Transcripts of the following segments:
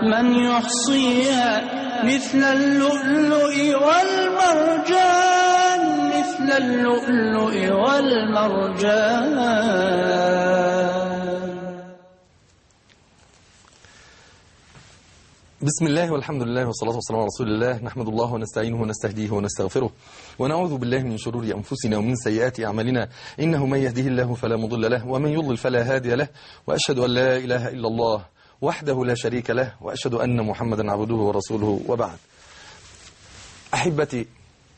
من يحصيها مثل اللؤلؤ والمرجان مثل اللؤلؤ والمرجان بسم الله والحمد لله والصلاة والسلام على رسول الله نحمد الله ونستعينه ونستهديه ونستغفره ونعوذ بالله من شرور أنفسنا ومن سيئات أعمالنا إنه من يهده الله فلا مضل له ومن يضلل فلا هادي له وأشهد أن لا إله إلا الله وحده لا شريك له وأشهد أن محمدا عبده ورسوله وبعد أحبتي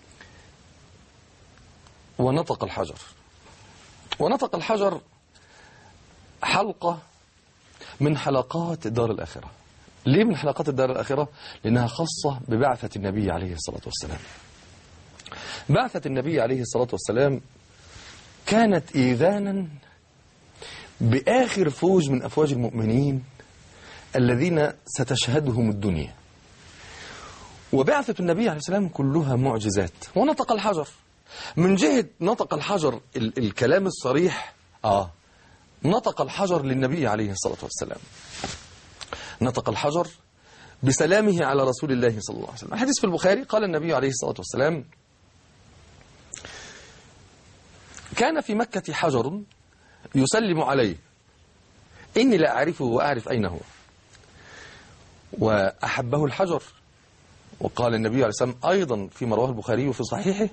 ونطق الحجر ونطق الحجر حلقة من حلقات دار الآخرة ليه من حلقات الدار الآخرة؟ لأنها خاصة ببعثة النبي عليه الصلاة والسلام بعثة النبي عليه الصلاة والسلام كانت إيذانا بآخر فوج من أفواج المؤمنين الذين ستشهدهم الدنيا وبعثة النبي عليه السلام كلها معجزات ونطق الحجر من جهة نطق الحجر ال الكلام الصريح آه نطق الحجر للنبي عليه الصلاة والسلام نطق الحجر بسلامه على رسول الله صلى الله عليه وسلم الحديث في البخاري قال النبي عليه الصلاة والسلام كان في مكة حجر يسلم عليه إني لا أعرفه وأعرف أين هو وأحبه الحجر وقال النبي عليه الصلاة والسلام أيضا فيما رواه البخاري في صحيحه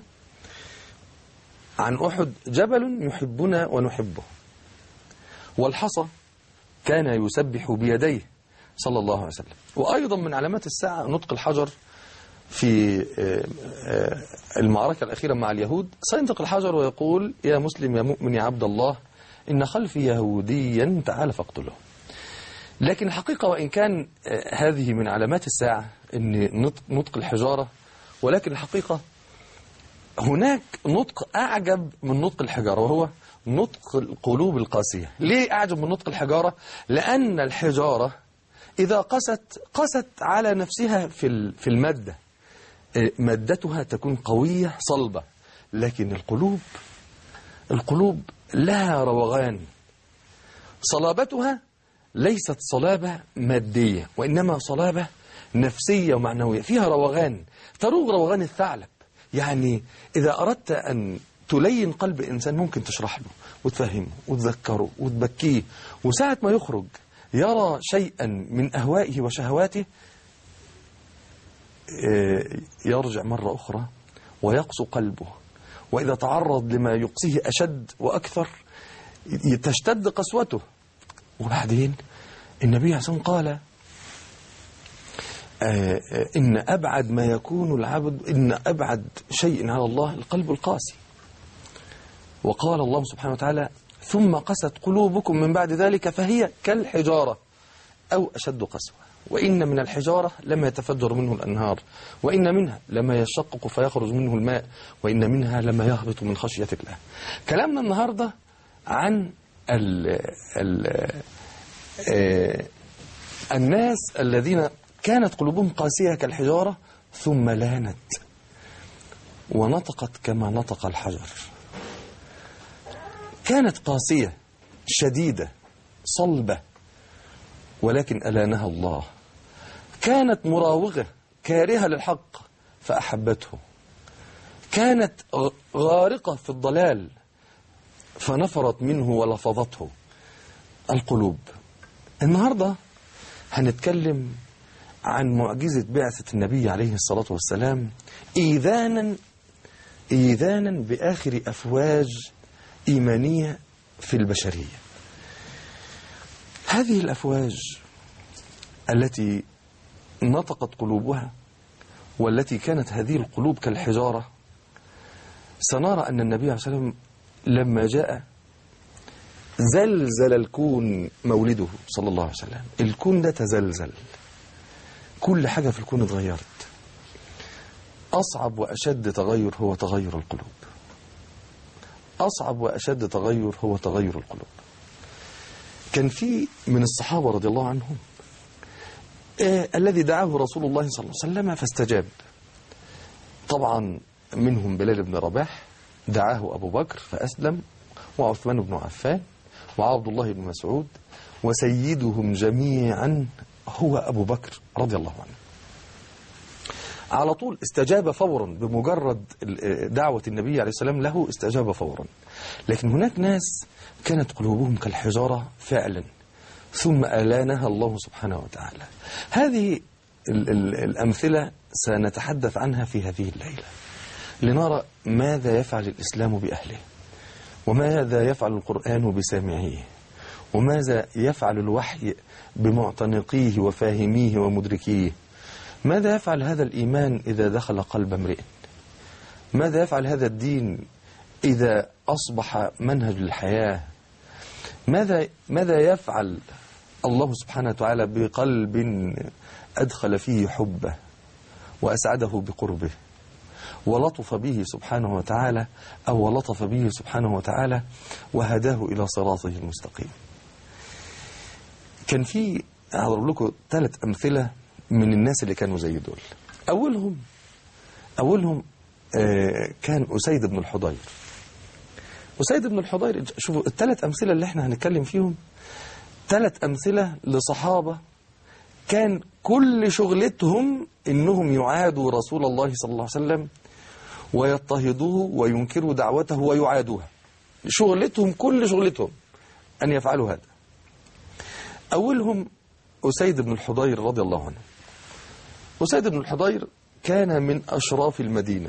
عن أحد جبل يحبنا ونحبه والحصى كان يسبح بيديه صلى الله عليه وسلم وأيضا من علامات الساعة نطق الحجر في المعركة الأخيرة مع اليهود سينطق الحجر ويقول يا مسلم يا مؤمن يا عبد الله إن خلفي يهوديا تعال فاقتله لكن الحقيقة وإن كان هذه من علامات الساعة أن نطق الحجارة ولكن الحقيقة هناك نطق أعجب من نطق الحجارة وهو نطق القلوب القاسية ليه أعجب من نطق الحجارة؟ لأن الحجارة إذا قست قست على نفسها في في المادة مادتها تكون قوية صلبة لكن القلوب القلوب لها روغان صلابتها ليست صلابة مادية وإنما صلابة نفسية ومعنوية فيها روغان تروغ روغان الثعلب يعني إذا أردت أن تلين قلب إنسان ممكن تشرح له وتفهمه وتذكره وتبكيه وساعة ما يخرج يرى شيئا من أهوائه وشهواته يرجع مرة أخرى ويقسو قلبه وإذا تعرض لما يقسيه أشد وأكثر تشتد قسوته وبعدين النبي عليه الصلاة والسلام قال إن أبعد ما يكون العبد إن أبعد شيء على الله القلب القاسي وقال الله سبحانه وتعالى ثم قست قلوبكم من بعد ذلك فهي كالحجارة أو أشد قسوة وإن من الحجارة لما يتفجر منه الأنهار وإن منها لما يشقق فيخرج منه الماء وإن منها لما يهبط من خشية الله كلامنا النهاردة عن ال ال آه الناس الذين كانت قلوبهم قاسية كالحجارة ثم لانت ونطقت كما نطق الحجر كانت قاسية شديدة صلبة ولكن ألانها الله كانت مراوغة كارهة للحق فأحبته كانت غارقة في الضلال فنفرت منه ولفظته القلوب النهاردة هنتكلم عن معجزة بعثة النبي عليه الصلاة والسلام إيذانا إيذانا بآخر أفواج إيمانية في البشرية هذه الأفواج التي نطقت قلوبها والتي كانت هذه القلوب كالحجارة سنرى أن النبي عليه الصلاة والسلام لما جاء زلزل الكون مولده صلى الله عليه وسلم الكون ده تزلزل كل حاجة في الكون اتغيرت أصعب وأشد تغير هو تغير القلوب أصعب وأشد تغير هو تغير القلوب كان في من الصحابة رضي الله عنهم آه الذي دعاه رسول الله صلى الله عليه وسلم فاستجاب طبعا منهم بلال بن رباح دعاه أبو بكر فأسلم وعثمان بن عفان وعبد الله بن مسعود وسيدهم جميعا هو أبو بكر رضي الله عنه على طول استجاب فورا بمجرد ال- دعوة النبي عليه السلام له استجاب فورا لكن هناك ناس كانت قلوبهم كالحجارة فعلا ثم ألانها الله سبحانه وتعالى هذه ال- ال- الأمثلة سنتحدث عنها في هذه الليلة لنرى ماذا يفعل الإسلام بأهله وماذا يفعل القرآن بسامعيه وماذا يفعل الوحي بمعتنقيه وفاهميه ومدركيه ماذا يفعل هذا الإيمان إذا دخل قلب امرئ ماذا يفعل هذا الدين إذا أصبح منهج الحياة ماذا ماذا يفعل الله سبحانه وتعالى بقلب أدخل فيه حبه وأسعده بقربه ولطف به سبحانه وتعالى أو لطف به سبحانه وتعالى وهداه إلى صراطه المستقيم كان في أضرب لكم ثلاث أمثلة من الناس اللي كانوا زي دول أولهم أولهم آه، كان أسيد بن الحضير أسيد بن الحضير شوفوا الثلاث أمثلة اللي احنا هنتكلم فيهم ثلاث أمثلة لصحابة كان كل شغلتهم إنهم يعادوا رسول الله صلى الله عليه وسلم ويضطهدوه وينكروا دعوته ويعادوها شغلتهم كل شغلتهم أن يفعلوا هذا أولهم أسيد بن الحضير رضي الله عنه أسيد بن الحضير كان من أشراف المدينة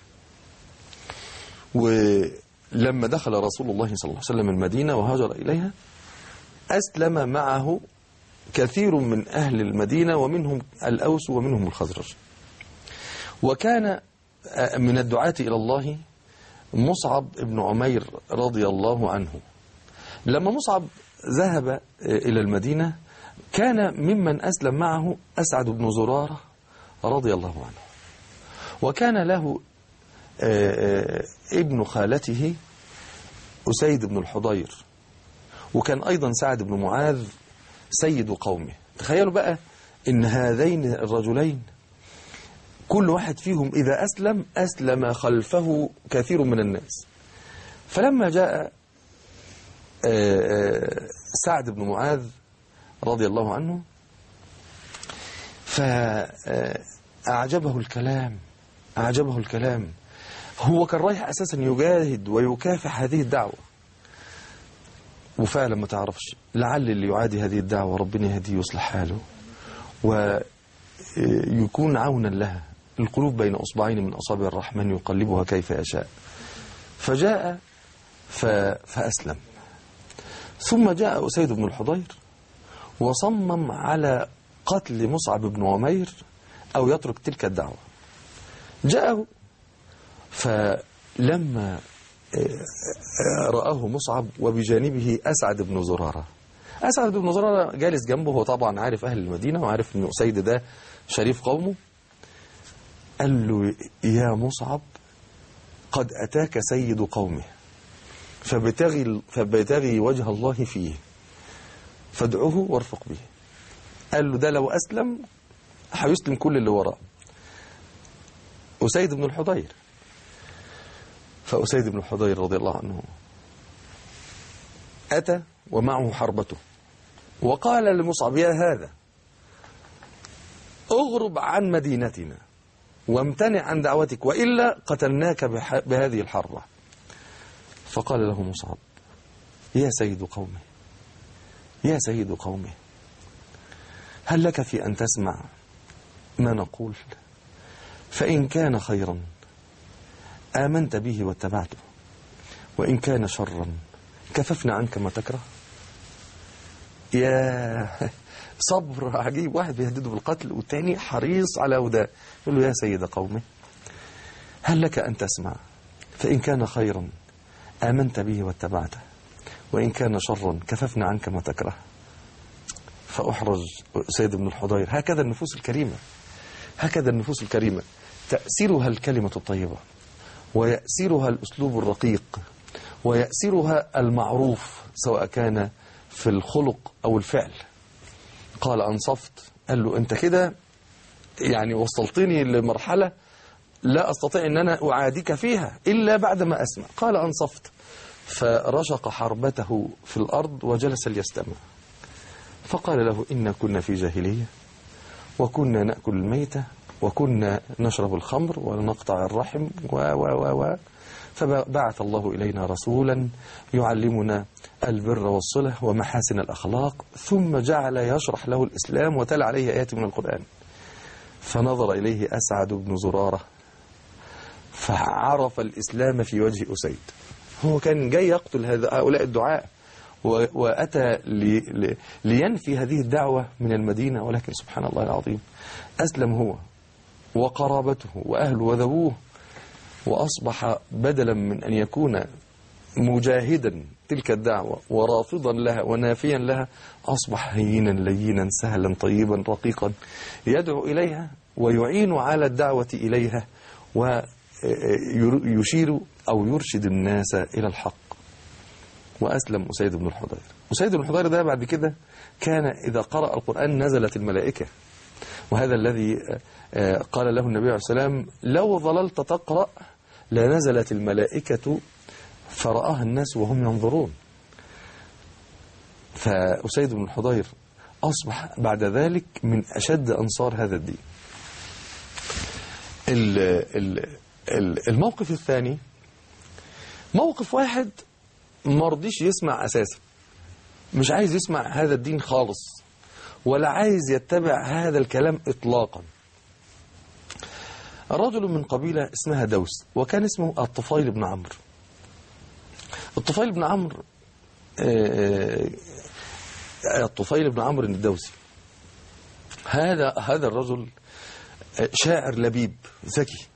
ولما دخل رسول الله صلى الله عليه وسلم المدينة وهاجر إليها أسلم معه كثير من أهل المدينة ومنهم الأوس ومنهم الخزرج وكان آه، من الدعاة إلى الله مصعب بن عمير رضي الله عنه لما مصعب ذهب آه، إلى المدينة كان ممن أسلم معه أسعد بن زرارة رضي الله عنه وكان له آه، آه، ابن خالته أسيد بن الحضير وكان أيضا سعد بن معاذ سيد قومه تخيلوا بقى إن هذين الرجلين كل واحد فيهم إذا أسلم أسلم خلفه كثير من الناس فلما جاء آه، آه، سعد بن معاذ رضي الله عنه فأعجبه الكلام أعجبه الكلام هو كان رايح أساسا يجاهد ويكافح هذه الدعوة وفعلا ما تعرفش لعل اللي يعادي هذه الدعوة ربنا يهديه ويصلح حاله ويكون عونا لها القلوب بين أصبعين من أصابع الرحمن يقلبها كيف يشاء فجاء ف... فأسلم ثم جاء أسيد بن الحضير وصمم على قتل مصعب بن عمير أو يترك تلك الدعوة جاءه فلما رآه مصعب وبجانبه أسعد بن زرارة أسعد بن زرارة جالس جنبه هو طبعا عارف أهل المدينة وعارف أن أسيد ده شريف قومه قال له يا مصعب قد أتاك سيد قومه فبتغي, فبتغي وجه الله فيه فادعوه وارفق به قال له ده لو أسلم هيسلم كل اللي وراه أسيد بن الحضير فأسيد بن الحضير رضي الله عنه أتى ومعه حربته وقال لمصعب يا هذا اغرب عن مدينتنا وامتنع عن دعوتك وإلا قتلناك بح- بهذه الحربة فقال له مصعب يا سيد قومي يا سيد قومي هل لك في أن تسمع ما نقول فإن كان خيرا آمنت به واتبعته وإن كان شرا كففنا عنك ما تكره يا صبر عجيب واحد بيهدده بالقتل والتاني حريص على هداه يقول له يا سيد قومي هل لك أن تسمع فإن كان خيرا آمنت به واتبعته وإن كان شرا كففنا عنك ما تكره فأحرج سيد بن الحضير هكذا النفوس الكريمة هكذا النفوس الكريمة تأسرها الكلمة الطيبة ويأسرها الأسلوب الرقيق ويأسرها المعروف سواء كان في الخلق أو الفعل قال أنصفت قال له أنت كده يعني وصلتني لمرحلة لا أستطيع أن أنا أعاديك فيها إلا بعد ما أسمع قال أنصفت فرشق حربته في الأرض وجلس ليستمع فقال له إن كنا في جاهلية وكنا نأكل الميتة وكنا نشرب الخمر ونقطع الرحم و و و و فبعث الله إلينا رسولا يعلمنا البر والصلة ومحاسن الأخلاق ثم جعل يشرح له الإسلام وتلا عليه آيات من القرآن فنظر إليه أسعد بن زرارة فعرف الإسلام في وجه أسيد هو كان جاي يقتل هذا هؤلاء الدعاء و- وأتى لي لي- لينفي هذه الدعوة من المدينة ولكن سبحان الله العظيم أسلم هو وقرابته وأهله وذووه وأصبح بدلا من أن يكون مجاهدا تلك الدعوة ورافضا لها ونافيا لها أصبح هينا لينا سهلا طيبا رقيقا يدعو إليها ويعين على الدعوة إليها ويشير أو يرشد الناس إلى الحق وأسلم أسيد بن الحضير أسيد بن الحضير ده بعد كده كان إذا قرأ القرآن نزلت الملائكة وهذا الذي آه، قال له النبي عليه السلام لو ظللت تقرأ لنزلت الملائكة فرآها الناس وهم ينظرون فأسيد بن الحضير أصبح بعد ذلك من أشد أنصار هذا الدين ال- ال- ال- الموقف الثاني موقف واحد مرضيش يسمع أساسا مش عايز يسمع هذا الدين خالص ولا عايز يتبع هذا الكلام إطلاقا رجل من قبيلة اسمها دوس وكان اسمه الطفيل بن عمرو الطفيل بن عمرو آه، آه، الطفيل بن عمرو الدوسي هذا هذا الرجل آه، شاعر لبيب ذكي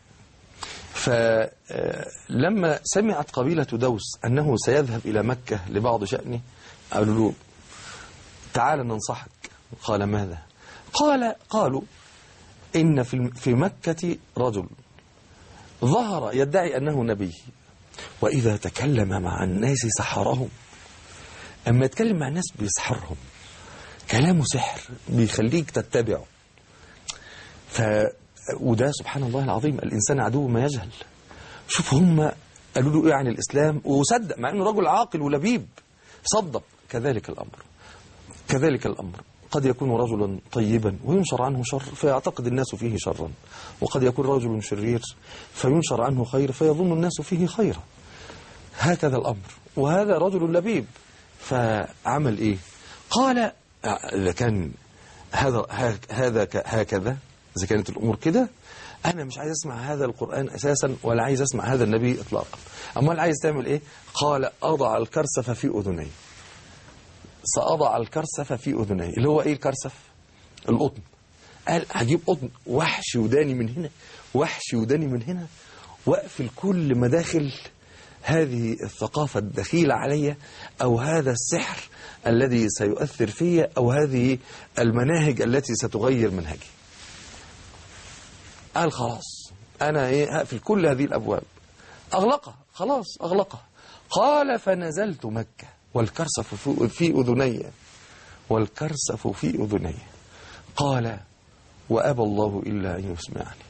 فلما سمعت قبيلة دوس أنه سيذهب إلى مكة لبعض شأنه قالوا له تعال ننصحك قال ماذا قال قالوا إن في الم- في مكة رجل ظهر يدعي أنه نبي وإذا تكلم مع الناس سحرهم أما يتكلم مع الناس بيسحرهم كلامه سحر بيخليك تتبعه ف وده سبحان الله العظيم الإنسان عدو ما يجهل شوف هم قالوا له إيه عن الإسلام وصدق مع أنه رجل عاقل ولبيب صدق كذلك الأمر كذلك الأمر قد يكون رجلا طيبا وينشر عنه شر فيعتقد الناس فيه شرا وقد يكون رجل شرير فينشر عنه خير فيظن الناس فيه خيرا هكذا الأمر وهذا رجل لبيب فعمل إيه قال إذا كان هذا هذا ك- هكذا إذا كانت الأمور كده أنا مش عايز أسمع هذا القرآن أساسا ولا عايز أسمع هذا النبي إطلاقا أمال عايز تعمل إيه قال أضع الكرسف في أذني سأضع الكرسف في أذني اللي هو إيه الكرسف القطن قال هجيب قطن وحش وداني من هنا وحش وداني من هنا واقفل كل مداخل هذه الثقافة الدخيلة علي أو هذا السحر الذي سيؤثر في أو هذه المناهج التي ستغير منهجي قال خلاص أنا إيه هقفل كل هذه الأبواب أغلقها خلاص أغلقها قال فنزلت مكة والكرسف في- في أذني والكرسف في أذني قال وأبى الله إلا أن يسمعني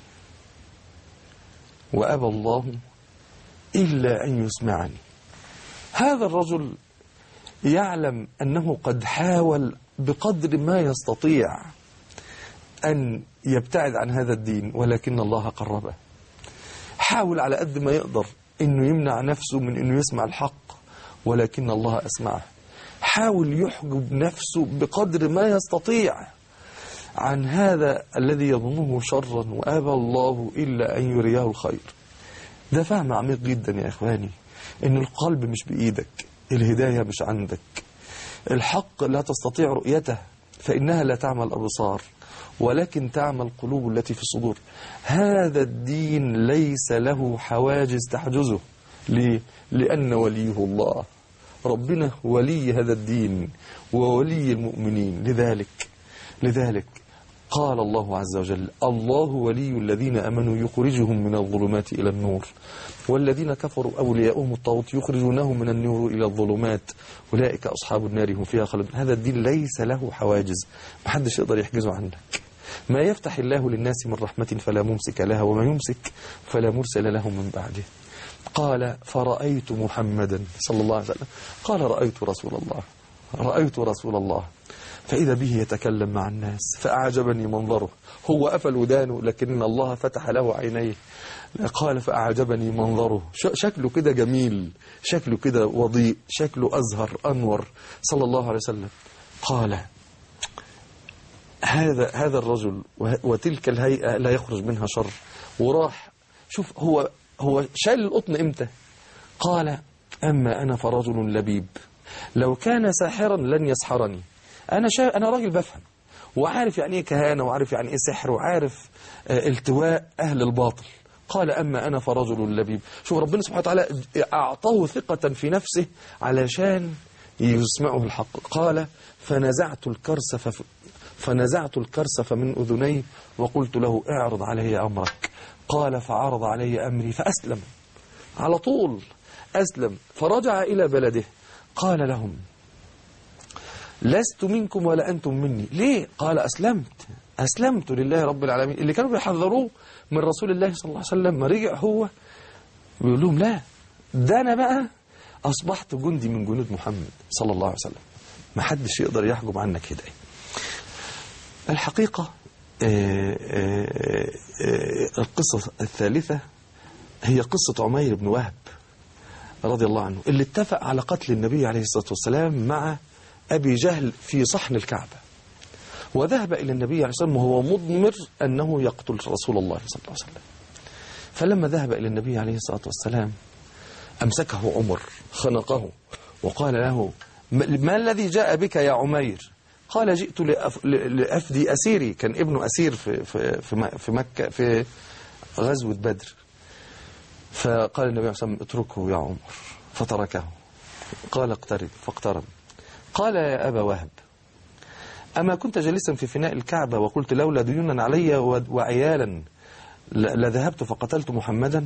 وأبى الله إلا أن يسمعني هذا الرجل يعلم أنه قد حاول بقدر ما يستطيع أن يبتعد عن هذا الدين ولكن الله قربه حاول على قد ما يقدر أنه يمنع نفسه من أنه يسمع الحق ولكن الله أسمعه حاول يحجب نفسه بقدر ما يستطيع عن هذا الذي يظنه شرا وأبى الله إلا أن يريه الخير ده فهم عميق جدا يا إخواني إن القلب مش بإيدك الهداية مش عندك الحق لا تستطيع رؤيته فإنها لا تعمى الأبصار ولكن تعمى القلوب التي في الصدور هذا الدين ليس له حواجز تحجزه ليه؟ لأن وليه الله ربنا ولي هذا الدين وولي المؤمنين لذلك لذلك قال الله عز وجل الله ولي الذين أمنوا يخرجهم من الظلمات إلى النور والذين كفروا أولياؤهم الطاغوت يخرجونهم من النور إلى الظلمات أولئك أصحاب النار هم فيها خالدون هذا الدين ليس له حواجز محدش يقدر يحجزه عنك ما يفتح الله للناس من رحمة فلا ممسك لها وما يمسك فلا مرسل له من بعده قال فرأيت محمدا صلى الله عليه وسلم قال رأيت رسول الله رأيت رسول الله فإذا به يتكلم مع الناس فأعجبني منظره هو قفل ودانه لكن الله فتح له عينيه قال فأعجبني منظره ش- شكله كده جميل شكله كده وضيء شكله أزهر أنور صلى الله عليه وسلم قال هذا هذا الرجل وه- وتلك الهيئة لا يخرج منها شر وراح شوف هو هو شال القطن امتى قال أما أنا فرجل لبيب لو كان ساحرا لن يسحرني أنا شا... أنا راجل بفهم وعارف يعني إيه كهانة وعارف يعني إيه سحر وعارف آه، التواء أهل الباطل قال أما أنا فرجل لبيب شوف ربنا سبحانه وتعالى أعطاه ثقة في نفسه علشان يسمعه الحق قال فنزعت الكرسف ف... فنزعت الكرسف من أذني وقلت له اعرض علي أمرك قال فعرض علي أمري فأسلم على طول أسلم فرجع إلى بلده قال لهم لست منكم ولا أنتم مني ليه؟ قال أسلمت أسلمت لله رب العالمين اللي كانوا بيحذروه من رسول الله صلى الله عليه وسلم ما رجع هو بيقول لهم لا ده أنا بقى أصبحت جندي من جنود محمد صلى الله عليه وسلم ما حدش يقدر يحجب عنك هداية الحقيقة آه، آه، آه، القصة الثالثة هي قصة عمير بن وهب رضي الله عنه اللي اتفق على قتل النبي عليه الصلاة والسلام مع أبي جهل في صحن الكعبة وذهب إلى النبي عليه الصلاة والسلام وهو مضمر أنه يقتل رسول الله صلى الله عليه وسلم فلما ذهب إلى النبي عليه الصلاة والسلام أمسكه عمر خنقه وقال له ما ما الذي جاء بك يا عمير قال جئت لأف... ل- لأفدي أسيري كان ابنه أسير في, في, في, م- في مكة في غزوة بدر فقال النبي عليه الصلاة والسلام اتركه يا عمر فتركه قال اقترب فاقترب قال يا أبا وهب أما كنت جالسا في فناء الكعبة وقلت لولا ديونا علي و- وعيالا ل- لذهبت فقتلت محمدا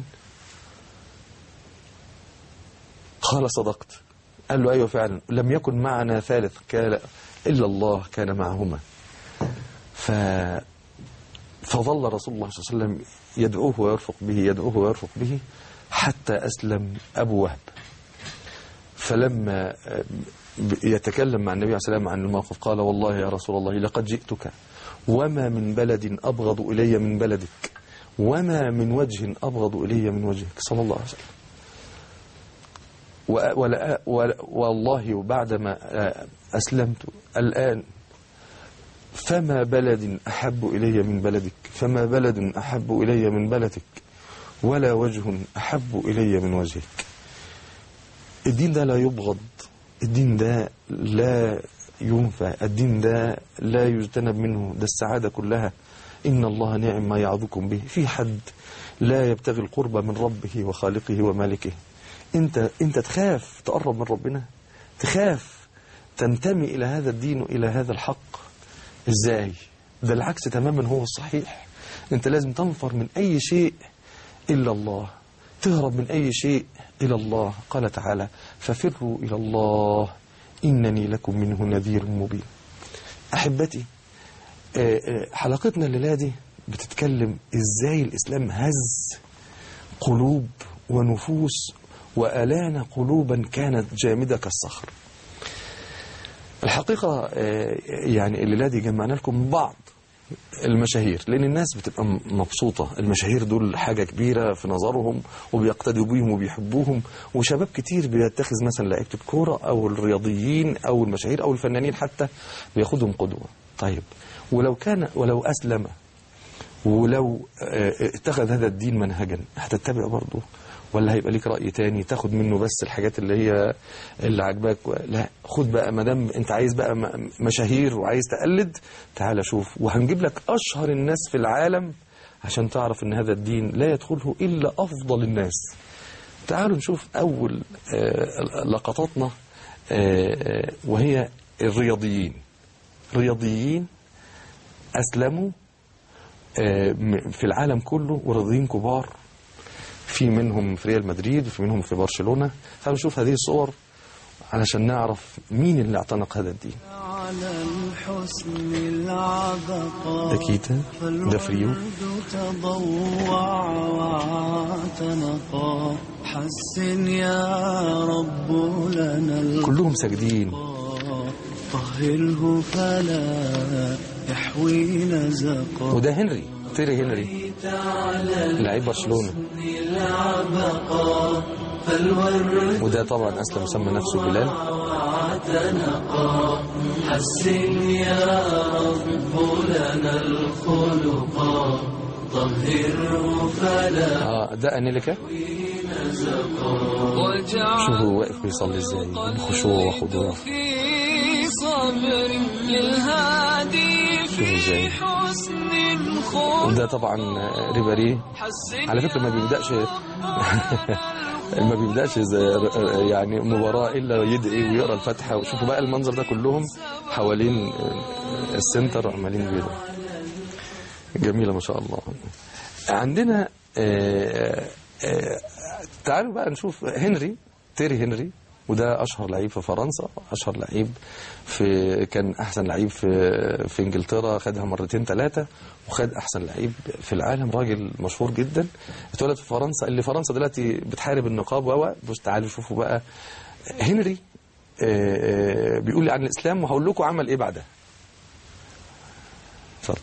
قال صدقت قال له أيوة فعلا لم يكن معنا ثالث كان إلا الله كان معهما ف فظل رسول الله صلى الله عليه وسلم يدعوه ويرفق به يدعوه ويرفق به حتى أسلم أبو وهب فلما يتكلم مع النبي عليه الصلاة والسلام عن الموقف قال والله يا رسول الله لقد جئتك وما من بلد أبغض إلي من بلدك وما من وجه أبغض إلي من وجهك صلى الله عليه وسلم و- ولا ولا- والله بعدما أسلمت الآن فما بلد أحب إلي من بلدك فما بلد أحب إلي من بلدك ولا وجه أحب إلي من وجهك الدين ده لا يبغض الدين ده لا ينفع الدين ده لا يجتنب منه ده السعادة كلها إن الله نعم ما يعظكم به في حد لا يبتغي القرب من ربه وخالقه ومالكه انت انت تخاف تقرب من ربنا تخاف تنتمي إلى هذا الدين وإلى هذا الحق ازاي ده العكس تماما هو الصحيح انت لازم تنفر من اي شيء الا الله تهرب من اي شيء الى الله قال تعالى ففروا الى الله انني لكم منه نذير مبين احبتي آه، آه، حلقتنا الليله دي بتتكلم ازاي الاسلام هز قلوب ونفوس والان قلوبا كانت جامده كالصخر الحقيقة آه، يعني الليلة دي جمعنا لكم بعض المشاهير لأن الناس بتبقى م- مبسوطة المشاهير دول حاجة كبيرة في نظرهم وبيقتدوا بيهم وبيحبوهم وشباب كتير بيتخذ مثلا لعيبة الكورة أو الرياضيين أو المشاهير أو الفنانين حتى بياخدهم قدوة طيب ولو كان ولو أسلم ولو آه، اتخذ هذا الدين منهجا هتتبع برضه ولا هيبقى ليك رأي تاني تاخد منه بس الحاجات اللي هي اللي عاجباك لا خد بقى ما دام انت عايز بقى م- مشاهير وعايز تقلد تعال شوف وهنجيب لك اشهر الناس في العالم عشان تعرف ان هذا الدين لا يدخله الا افضل الناس تعالوا نشوف اول آه، لقطاتنا آه، وهي الرياضيين رياضيين اسلموا آه، م- في العالم كله ورياضيين كبار في منهم في ريال مدريد وفي منهم في برشلونة فنشوف هذه الصور علشان نعرف مين اللي اعتنق هذا الدين على الحسن العبقى ده كيتا ده فريو فالورد تضوع واعتنقا حسن يا رب لنا كلهم ساجدين القى طهره فلا يحوي نزقا وده هنري تيري هنري لعيب برشلونة العبقا فالورد وده طبعا أسلم مسمى نفسه بلال اعتنقا حسن يا رب لنا الخلقا طهره فلا اه ده أنيليكا وجعل شوفوا واقف بيصلي ازاي بخشوع وخضوع في صبر للهادي شوفوا ازاي في حسن خلق وده طبعا ريباري حسن على فكرة ما بيبدأش ما بيبدأش زي يعني مباراة إلا يدعي ويقرأ الفاتحة وشوفوا بقى المنظر ده كلهم حوالين السنتر عمالين بيدعوا جميلة ما شاء الله عندنا آه، آه، تعالوا بقى نشوف هنري تيري هنري وده اشهر لعيب في فرنسا اشهر لعيب في كان احسن لعيب في في انجلترا خدها مرتين ثلاثه وخد احسن لعيب في العالم راجل مشهور جدا اتولد في فرنسا اللي فرنسا دلوقتي بتحارب النقاب و بص تعالوا شوفوا بقى هنري آه، آه، بيقول لي عن الاسلام وهقول لكم عمل ايه بعدها اتفضل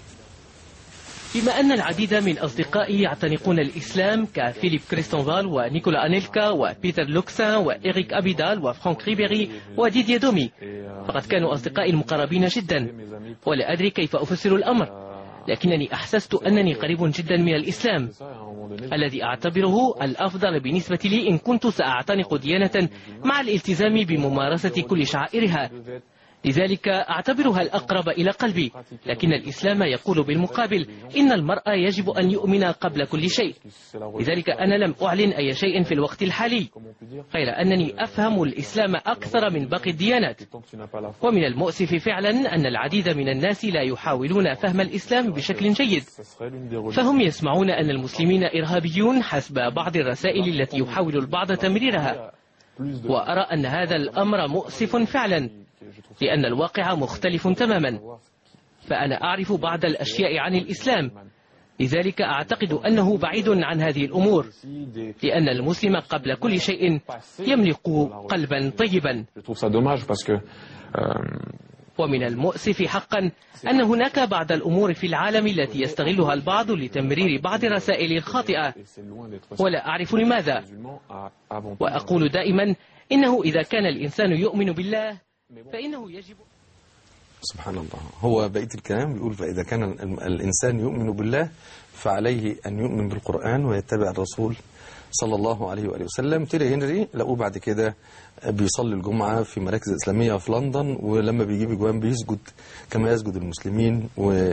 بما أن العديد من أصدقائي يعتنقون الإسلام كفيليب كريستونفال ونيكولا أنيلكا وبيتر لوكسان وإيريك أبيدال وفرانك ريبيري وديديا دومي فقد كانوا أصدقائي المقربين جدا ولا أدري كيف أفسر الأمر لكنني أحسست أنني قريب جدا من الإسلام الذي أعتبره الأفضل بالنسبة لي إن كنت سأعتنق ديانة مع الالتزام بممارسة كل شعائرها لذلك أعتبرها الأقرب إلى قلبي لكن الإسلام يقول بالمقابل إن المرء يجب أن يؤمن قبل كل شيء لذلك أنا لم أعلن أي شيء في الوقت الحالي غير أنني أفهم الإسلام أكثر من باقي الديانات ومن المؤسف فعلا أن العديد من الناس لا يحاولون فهم الإسلام بشكل جيد فهم يسمعون أن المسلمين إرهابيون حسب بعض الرسائل التي يحاول البعض تمريرها وأرى أن هذا الأمر مؤسف فعلا لأن الواقع مختلف تماما فأنا أعرف بعض الأشياء عن الإسلام لذلك أعتقد أنه بعيد عن هذه الأمور لأن المسلم قبل كل شيء يملك قلبا طيبا Je trouve ça dommage parce que euh, ومن المؤسف حقا أن هناك بعض الأمور في العالم التي يستغلها البعض لتمرير بعض الرسائل الخاطئة c'est loin d'être ولا أعرف لماذا musulman à avant tout. وأقول دائما إنه إذا كان الإنسان يؤمن بالله فإنه يجب سبحان الله هو بقية الكلام بيقول فإذا كان ال- الإنسان يؤمن بالله فعليه أن يؤمن بالقرآن ويتبع الرسول صلى الله عليه وآله وسلم تيري هنري لقوه بعد كده بيصلي الجمعة في مراكز إسلامية في لندن ولما بيجيب جوان بيسجد كما يسجد المسلمين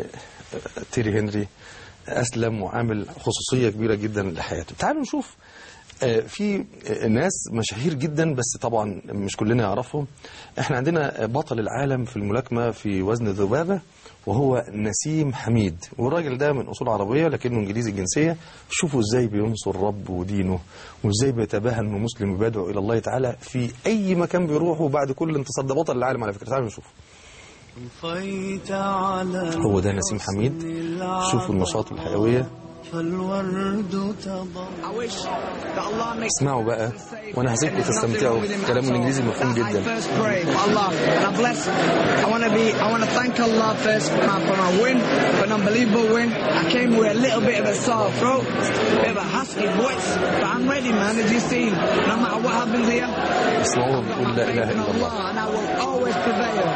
وتيري هنري أسلم وعامل خصوصية كبيرة جدا لحياته تعالوا نشوف آه، في آه، ناس مشاهير جدا بس طبعا مش كلنا يعرفهم احنا عندنا بطل العالم في الملاكمة في وزن الذبابة وهو نسيم حميد والراجل ده من اصول عربية لكنه انجليزي الجنسية شوفوا ازاي بينصر رب ودينه وازاي بيتباهى انه مسلم وبيدعو الى الله تعالى في اي مكان بيروح وبعد كل انتصار ده بطل العالم على فكرة تعالوا نشوف طفيت على هو ده نسيم حميد شوفوا النشاط والحيوية فالورد تضر اسمعوا بقى وانا هسيبكم تستمتعوا كلامه الانجليزي مفهوم جدا First pray for Allah and I bless. I want to be. I want to thank Allah first for my, for my win, for an unbelievable win. I came with a little bit of a sore throat, a bit of a husky voice, but I'm ready, man. As you've seen, no matter what happens here, اسمعوا بيقول لا اله faith in الا الله Allah, and I will always prevail.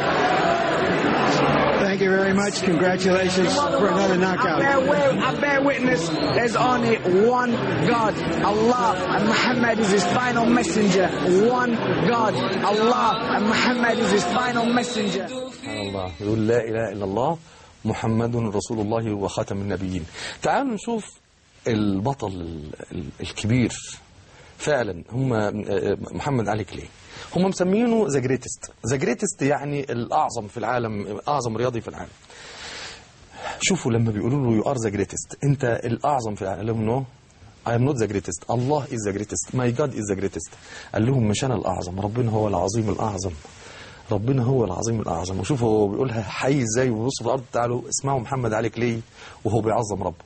Thank you very much. Congratulations for another I knockout. bear, wi- I bear witness there's only one God, Allah, and Muhammad is his final messenger. One God, Allah, and Muhammad is his final messenger. سبحان الله يقول لا إله إلا الله محمد رسول الله وخاتم النبيين تعالوا نشوف البطل ال- ال- الكبير فعلا هم محمد علي كلاي هم مسمينه ذا جريتست ذا جريتست يعني الأعظم في العالم أعظم رياضي في العالم شوفوا لما بيقولوا له يو ار ذا جريتست انت الاعظم في العالم قال لهم نو I am not the greatest الله is the greatest my God is the greatest قال لهم مش أنا الأعظم ربنا هو العظيم الأعظم ربنا هو العظيم الأعظم وشوف هو بيقولها حي ازاي وبص في الأرض تعالوا اسمعوا محمد علي كلي وهو بيعظم ربه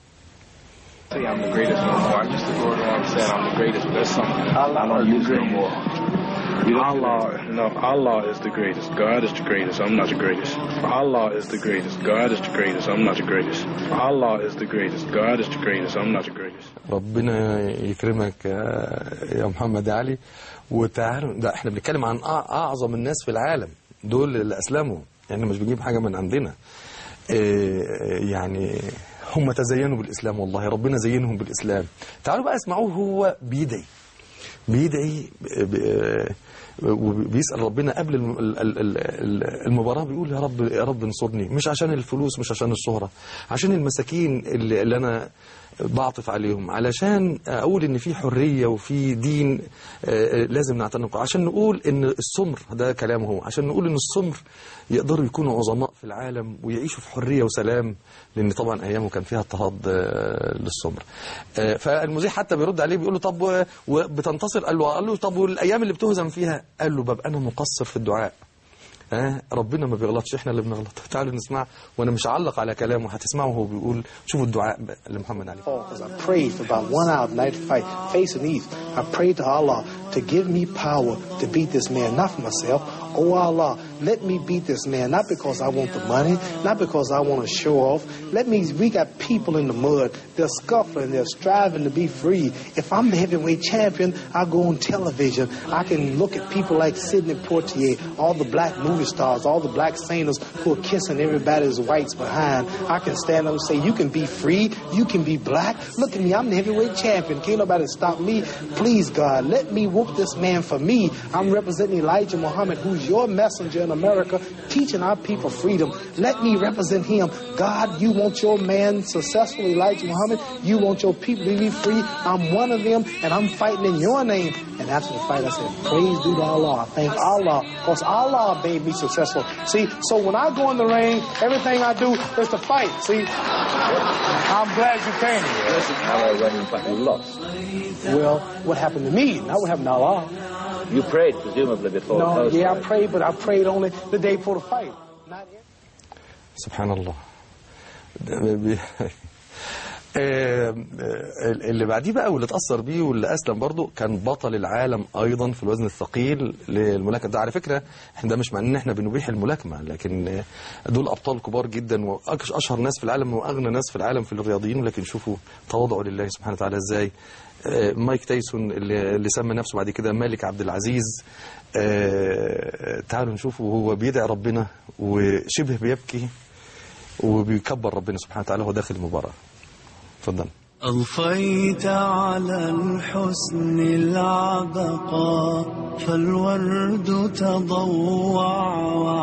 say I'm the greatest no more. I used to go around saying I'm the greatest, but that's something I don't use no more. Allah, no, Allah is the greatest. God is the greatest. I'm not the greatest. Allah is the greatest. God is the greatest. I'm not the greatest. Allah is the greatest. God is the greatest. I'm not the greatest. ربنا يكرمك يا يا محمد علي وتعالوا ده احنا بنتكلم عن أع- اعظم الناس في العالم دول اللي اسلموا يعني مش بنجيب حاجه من عندنا إيه، يعني هم تزينوا بالاسلام والله ربنا زينهم بالاسلام تعالوا بقى اسمعوه هو بيدعي بيدعي ب- ب- وبيسأل ربنا قبل الم- ال- ال- ال- المباراة بيقول يا رب يا رب انصرني مش عشان الفلوس مش عشان الشهرة عشان المساكين اللي, اللي أنا بعطف عليهم علشان أقول إن في حرية وفي دين آه، آه، لازم نعتنقه عشان نقول إن السمر ده كلامه هو عشان نقول إن السمر يقدروا يكونوا عظماء في العالم ويعيشوا في حرية وسلام لأن طبعا أيامه كان فيها اضطهاد آه، للسمر آه، فالمذيع حتى بيرد عليه بيقول له طب و- وبتنتصر قال له قال له طب والايام اللي بتهزم فيها قال له ببقى انا مقصر في الدعاء آه ربنا ما بيغلطش احنا اللي بنغلط تعالوا نسمع وانا مش هعلق على كلامه هتسمعه وهو بيقول شوفوا الدعاء بقى لمحمد علي Because I prayed for about one hour of night fight, facing Eve. I prayed to Allah to give me power to beat this man, not for myself. Oh Allah, let me beat this man, not because I want the money, not because I want to show off. Let me, we got people in the mud. They're scuffling, they're striving to be free. If I'm the heavyweight champion, I go on television. I can look at people like Sidney Poitier, all the black movie stars, all the black singers who are kissing everybody's whites behind. I can stand up and say, you can be free, you can be black. Look at me, I'm the heavyweight champion. Can't nobody stop me. Please, God, let me whoop this man for me. I'm representing Elijah Muhammad, who's your messenger in America, teaching our people freedom. Let me represent him. God, you want your man successful, Elijah Muhammad. You want your people to be free. I'm one of them, and I'm fighting in your name. And after the fight, I said, praise be to Allah. I thank Allah, because Allah made me successful. See, so when I go in the ring, everything I do is to fight. See, I'm glad you came. Allah when in fact you lost. Well, what happened to me? Not what happened to Allah. You prayed presumably before No, close yeah, I fight. prayed, but I prayed only the day before the fight. سبحان الله ده بي- آه، آه، اللي بعديه بقى واللي اتأثر بيه واللي أسلم برضه كان بطل العالم أيضا في الوزن الثقيل للملاكمة ده على فكرة احنا ده مش معناه ان احنا بنبيح الملاكمة لكن آه، دول أبطال كبار جدا وأشهر ناس في العالم وأغنى ناس في العالم في الرياضيين ولكن شوفوا تواضعوا لله سبحانه وتعالى ازاي آه، مايك تايسون اللي اللي سمى نفسه بعد كده مالك عبد العزيز آه، تعالوا نشوفه وهو بيدعي ربنا وشبه بيبكي وبيكبر ربنا سبحانه وتعالى وهو داخل المباراة اتفضل أضفيت على الحسن العبقى فالورد تضوع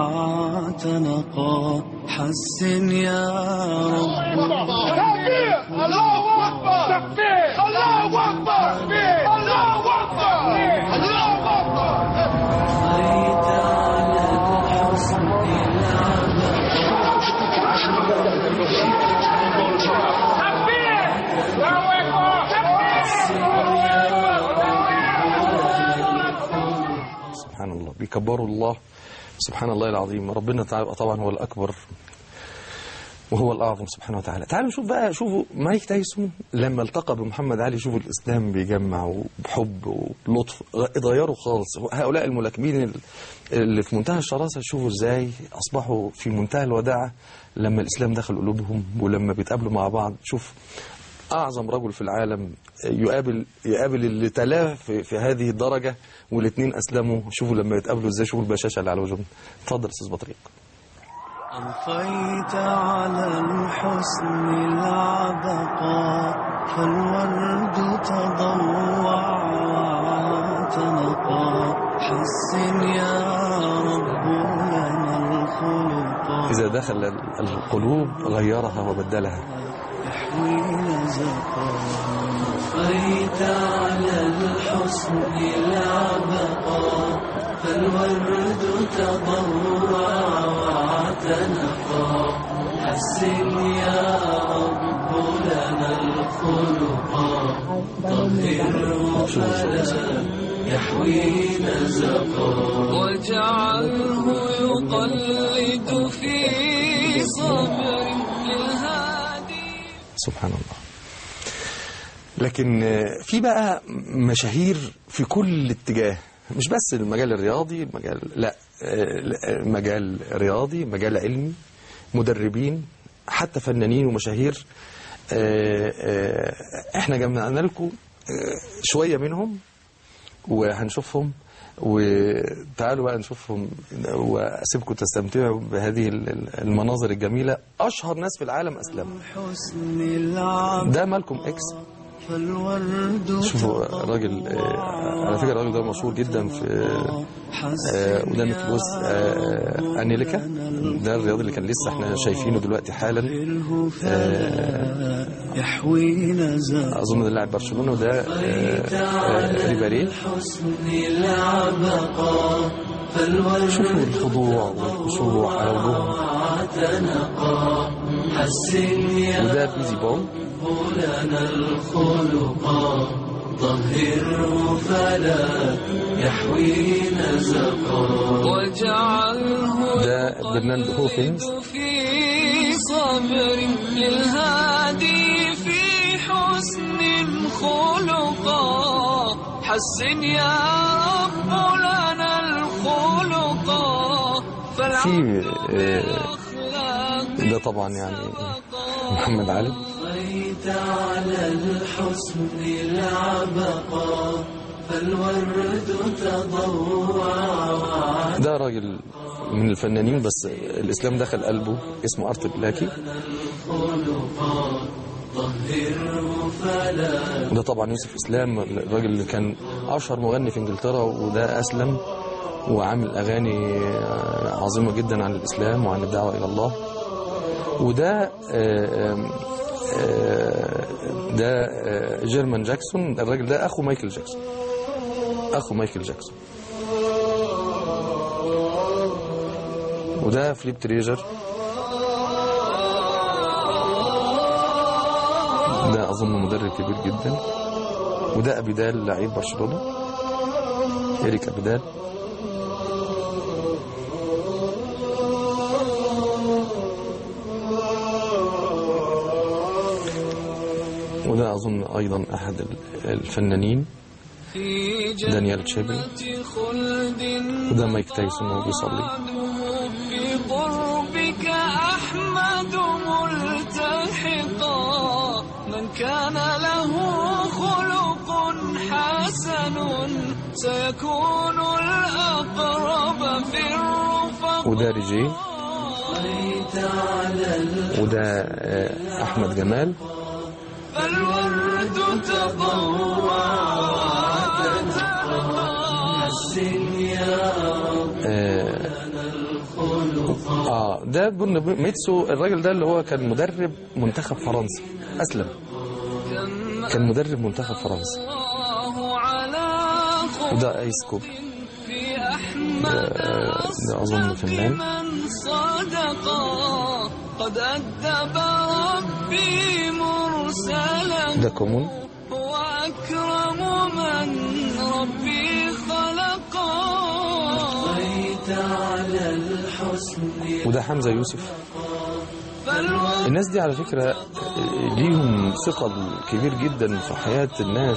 واعتنقا حسن يا رب الله اكبر تكبير الله اكبر الله اكبر الله اكبر أضفيت على الحسن سبحان الله بيكبروا الله سبحان الله العظيم ربنا تعالى طبعا هو الأكبر وهو الأعظم سبحانه وتعالى تعالوا نشوف بقى شوفوا مايك تايسون لما التقى بمحمد علي شوفوا الإسلام بيجمع وبحب وبلطف اتغيروا خالص هؤلاء الملاكمين اللي في منتهى الشراسة شوفوا ازاي أصبحوا في منتهى الوداعة لما الإسلام دخل قلوبهم ولما بيتقابلوا مع بعض شوف أعظم رجل في العالم يقابل يقابل اللي تلاه في, في هذه الدرجة والاثنين أسلموا شوفوا لما يتقابلوا ازاي شوفوا البشاشة اللي على وجههم اتفضل أستاذ بطريق أضفيت على الحسن العبقى فالورد تضوع واعتنقا حسن يا رب لنا الخلقا إذا دخل القلوب غيرها وبدلها يحوي نزقا أضفيت على الحسن العبقى فالورد تضوع واعتنقا حسن يا رب لنا الخلقا طهره فلا يحوي نزقا واجعله يقلد في صبر للهادي سبحان الله لكن في بقى مشاهير في كل اتجاه مش بس المجال الرياضي المجال لا آه، لا، مجال رياضي مجال علمي مدربين حتى فنانين ومشاهير آه، آه، احنا جمعنا لكم آه، شوية منهم وهنشوفهم وتعالوا بقى نشوفهم واسيبكم تستمتعوا بهذه ال- ال- المناظر الجميلة اشهر ناس في العالم اسلموا حسن العبد ده مالكم اكس فالورد شوفوا الراجل آه، على فكرة الراجل ده مشهور جدا في آه، وده نيكلوس آه، أنيليكا ده الرياضي اللي كان لسه احنا شايفينه دلوقتي حالا آه، يحوينا زاد أظن ده لاعب برشلونة وده آه، آه، ريباري حسن العبقى شوفوا الخضوع والخشوع على وجوههم اعتنقا حسن يا وده بيزي بوم لنا الخلقا طهره فلا يحوي نزقا واجعله ده برناردو هوفنز في صبر للهادي في حسن خلقا حسن يا رب لنا الخلقا في آه، ده طبعا يعني محمد علي بيت على الحسن العبقا فالورد تضوع ده راجل من الفنانين بس الإسلام دخل قلبه اسمه أرت بلاكي وده طبعا يوسف إسلام الراجل اللي كان أشهر مغني في إنجلترا وده أسلم وعامل أغاني عظيمة جدا عن الإسلام وعن الدعوة إلى الله وده آه، آم، آه، ده آه، جيرمان جاكسون الراجل ده أخو مايكل جاكسون أخو مايكل جاكسون وده فليب تريجر ده أظن مدرب كبير جدا وده أبيدال لعيب برشلونة إيريك أبيدال وده أظن أيضا أحد الفنانين في دانيال تشيبل جنة خلد وده مايك تايسون وهو بيصلي في قربك أحمد ملتحقا من كان له خلق حسن سيكون الأقرب في الرفق وده ريجي بيت على وده آه، أحمد جمال فالورد تضوع حسن يا رب آه, آه ده بن ميتسو الراجل ده اللي هو كان مدرب منتخب فرنسا أسلم كان مدرب منتخب فرنسا الله على خلق وده أيس كوب في أحمد آه ده أظن فنان من صدقا قد أدب ربي مرسلا ده كومون وأكرم من ربي خلقا بيت على الحسن وده حمزة يوسف فالورد الناس دي على فكرة آه، ليهم ثقل كبير جدا في حياة الناس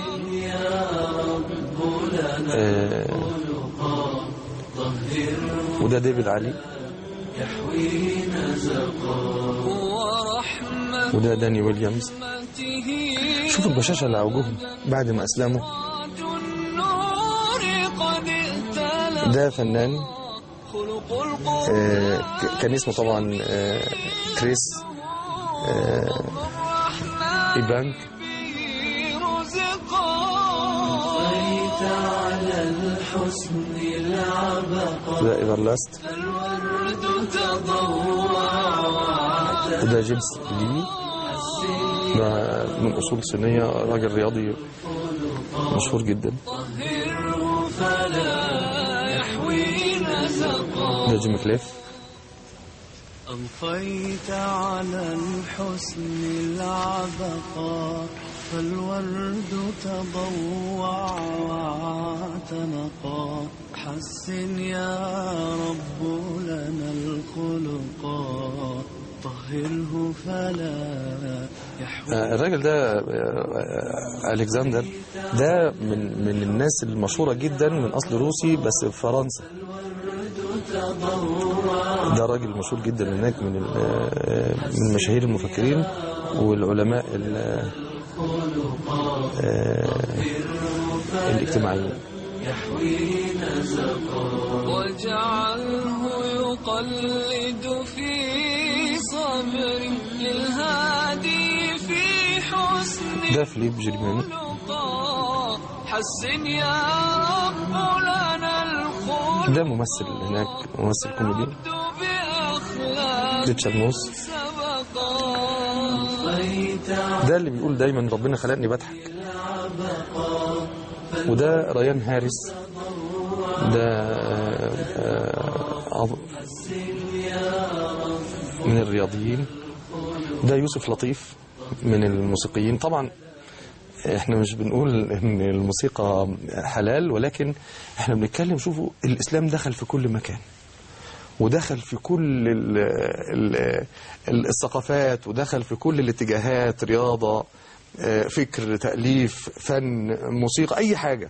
آه وده ديفيد علي ورحمته وده داني ويليامز شوفوا البشاشة اللي على وجوههم بعد ما أسلموا النور قد ائتلى ده فنان خلق القرآن آه ك- كان اسمه طبعا آه كريس آه إيبانك رزقا بيت على الحسن العبقا وده إيفرلاست الورد تضوع وده جيمس لي ده من أصول صينية راجل رياضي مشهور جدا طهره فلا يحوي نزقا ده جيمي كليف أضفيت على الحسن العبقا فالورد تضوع واعتنقا حسن يا رب لنا الخلقا طهره فلا آه، الراجل ده آه، آه، الكسندر ده من من الناس المشهوره جدا من اصل روسي بس في فرنسا ده راجل مشهور جدا هناك من ال- آه، من مشاهير المفكرين والعلماء ال- آه، الاجتماعيين واجعله يقلد في صبر للهادي في حسن ده فيليب جيرماني خلقا حسن يا رب لنا الخلق ده ممثل هناك ممثل كوميدي بأخلاق ريتشارد موس سبقا ده اللي بيقول دايما ربنا خلقني بضحك وده ريان هاريس ده آه، آه، عظ- من الرياضيين ده يوسف لطيف من الموسيقيين طبعا احنا مش بنقول ان الموسيقى حلال ولكن احنا بنتكلم شوفوا الاسلام دخل في كل مكان ودخل في كل ال ال ال الثقافات ودخل في كل الاتجاهات رياضة آه، فكر تأليف فن موسيقى أي حاجة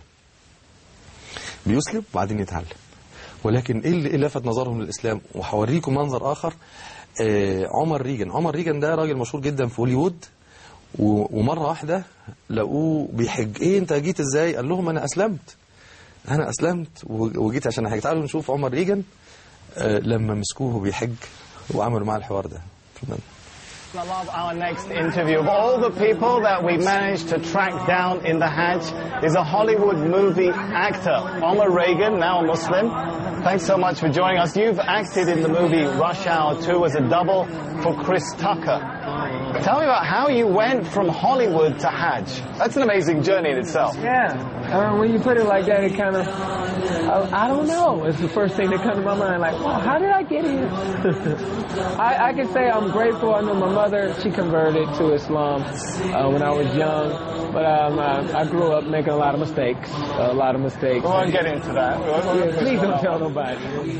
بيسلم وبعدين يتعلم ولكن ايه اللي إيه اللي لفت نظرهم للإسلام وهوريكم منظر آخر آه، عمر ريجن عمر ريجن ده راجل مشهور جدا في هوليوود و- ومرة واحدة لقوه بيحج ايه انت جيت ازاي قال لهم انا اسلمت انا اسلمت و- وجيت عشان احج تعالوا نشوف عمر ريجن آه، لما مسكوه بيحج وعملوا معاه الحوار ده اتفضل. I love our next interview. Of all the people that we managed to track down in the Hajj is a Hollywood movie actor, Omar Reagan, now a Muslim. Thanks so much for joining us. You've acted in the movie Rush Hour 2 as a double for Chris Tucker. Tell me about how you went from Hollywood to Hajj. That's an amazing journey in itself. Yeah. Uh, when you put it like that, it kind of, I, I don't know. It's the first thing that comes to my mind. Like, wow, how did I get here? I, I can say I'm grateful. I know my mother, she converted to Islam uh, when I was young. But um, uh, I grew up making a lot of mistakes. a lot of mistakes. We won't get into that. We won't- Yeah, please don't tell nobody.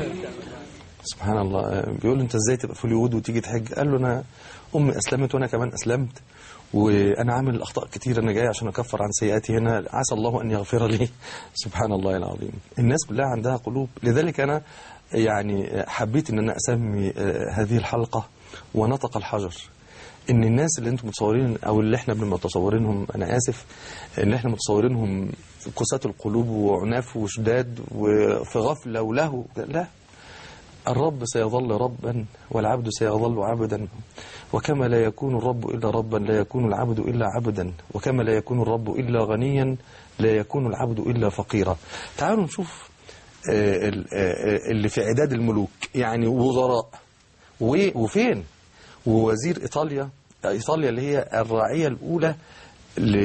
سبحان الله آه، بيقول له انت ازاي تبقى في هوليوود وتيجي تحج قال له انا امي اسلمت وانا كمان اسلمت وانا عامل اخطاء كتير انا جاي عشان اكفر عن سيئاتي هنا عسى الله ان يغفر لي سبحان الله العظيم الناس كلها عندها قلوب لذلك انا يعني حبيت ان انا اسمي آه، هذه الحلقه ونطق الحجر ان الناس اللي انتم متصورين او اللي احنا بنبقى متصورينهم انا اسف اللي احنا متصورينهم قساة القلوب وعناف وشداد وفي غفله ولهو لا الرب سيظل ربا والعبد سيظل عبدا وكما لا يكون الرب إلا ربا لا يكون العبد إلا عبدا وكما لا يكون الرب إلا غنيا لا يكون العبد إلا فقيرا تعالوا نشوف آه، ال- آه، اللي في عداد الملوك يعني وزراء و- وفين ووزير إيطاليا إيطاليا اللي هي الراعية الأولى ل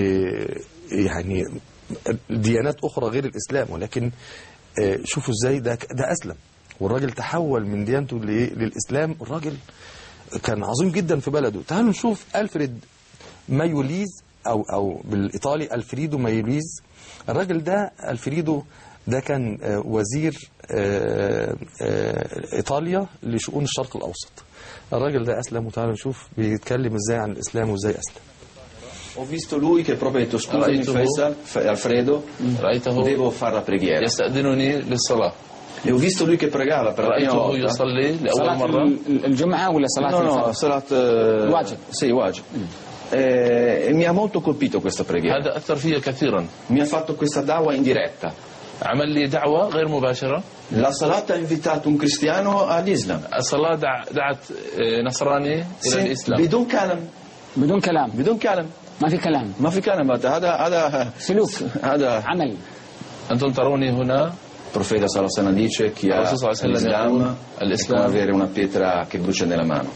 يعني ديانات أخرى غير الإسلام ولكن آه، شوفوا إزاي ده ده أسلم والراجل تحول من ديانته ل- للإسلام الراجل كان عظيم جدا في بلده تعالوا نشوف ألفريد مايوليز أو أو بالإيطالي ألفريدو مايوليز الراجل ده ألفريدو ده كان آه، وزير آه، آه، إيطاليا لشؤون الشرق الأوسط الراجل ده أسلم وتعالوا نشوف بيتكلم إزاي عن الإسلام وإزاي أسلم Ho visto lui che proprio ha detto scusami رأيته- Faisal, F- Alfredo, رأيته devo fare la preghiera. يستأذنني للصلاة E ho visto lui che pregava per la prima رأيته volta. يصلي لأول صلاة مرة ال- الجمعة ولا صلاة No, no, الفرض؟ صلاة eh, واجب. Sì, wajib. Eh, e mi ha molto colpito questa preghiera. هذا أثر في كثيرا Mi ha fatto questa dawa in diretta. عمل لي دعوة غير مباشرة La Salat ha invitato un cristiano all'Islam. الصلاة دع... دعت آه، نصراني إلى Sì, الإسلام بدون كلام بدون كلام بدون كلام ما في كلام ما في كلام هذا هذا سلوك هذا عمل أنتم تروني هنا Il profeta sallallahu alaihi wasallam dice chi ha الرسول صلى الله عليه وسلم l'Islam يقول è come الإسلام avere una pietra che brucia nella mano.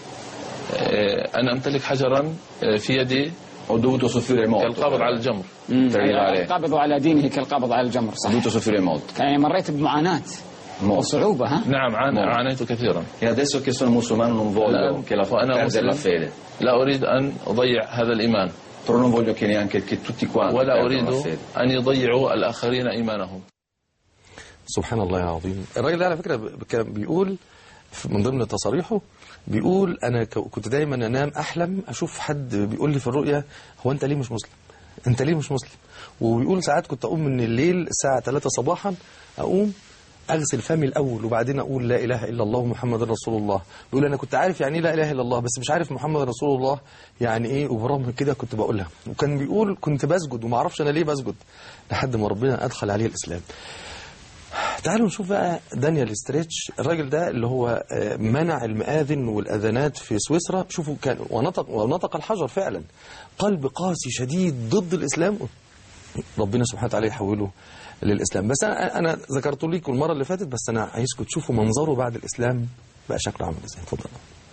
آه، أنا أمتلك حجرا آه، في يدي Ho dovuto soffrire molto. كالقابض على الجمر per arrivare. القابض على دينه كالقابض على الجمر Ho صح dovuto soffrire molto. يعني مريت بمعاناة molto. وصعوبة ها نعم عانى- نعم. عانيت كثيرا E adesso che sono musulmano non voglio الآن che la, وأنا perdere la مسلم fede. لا أريد أن أضيع هذا الإيمان Però non voglio che neanche che tutti quanti ولا perdano أريد la fede. أن يضيعوا الآخرين إيمانهم سبحان الله العظيم الراجل ده على فكرة ب- كان بيقول في- من ضمن تصاريحه بيقول انا ك- كنت دايما انام احلم اشوف حد بيقول لي في الرؤيه هو انت ليه مش مسلم انت ليه مش مسلم وبيقول ساعات كنت اقوم من الليل الساعه 3 صباحا اقوم اغسل فمي الاول وبعدين اقول لا اله الا الله محمد رسول الله بيقول انا كنت عارف يعني ايه لا اله الا الله بس مش عارف محمد رسول الله يعني ايه وبرغم كده كنت بقولها وكان بيقول كنت بسجد وما اعرفش انا ليه بسجد لحد ما ربنا ادخل عليه الاسلام تعالوا نشوف بقى دانيال ستريتش الراجل ده اللي هو آه، منع المآذن والأذانات في سويسرا شوفوا كان ونطق ونطق الحجر فعلا قلب قاسي شديد ضد الإسلام ربنا سبحانه وتعالى يحوله للإسلام بس أنا, أنا ذكرت لكم المرة اللي فاتت بس أنا عايزكم تشوفوا منظره بعد الإسلام بقى شكله عامل إزاي اتفضل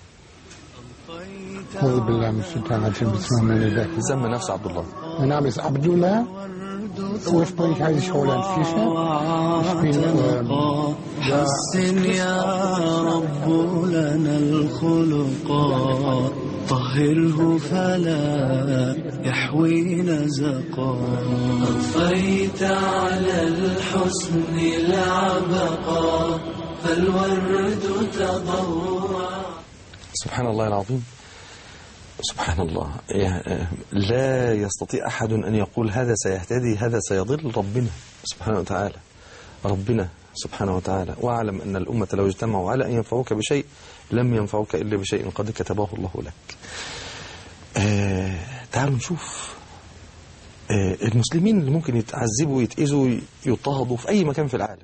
أعوذ بالله من الشيطان الرجيم بسم الله الرحمن الرحيم سمى نفسه عبد الله Mein Name ist Abdullah. Ursprünglich heiße ich Roland Fischer. Ich bin ähm, ja, حسن يا رب لنا الخلقا طهره فلا يحوي نزقا أضفيت على الحسن العبقا فالورد تضوع سبحان الله العظيم سبحان الله يعني لا يستطيع أحد أن يقول هذا سيهتدي هذا سيضل ربنا سبحانه وتعالى ربنا سبحانه وتعالى واعلم أن الأمة لو اجتمعوا على أن ينفعوك بشيء لم ينفعوك إلا بشيء قد كتبه الله لك آه تعالوا نشوف آه المسلمين اللي ممكن يتعذبوا يتأذوا يضطهدوا في أي مكان في العالم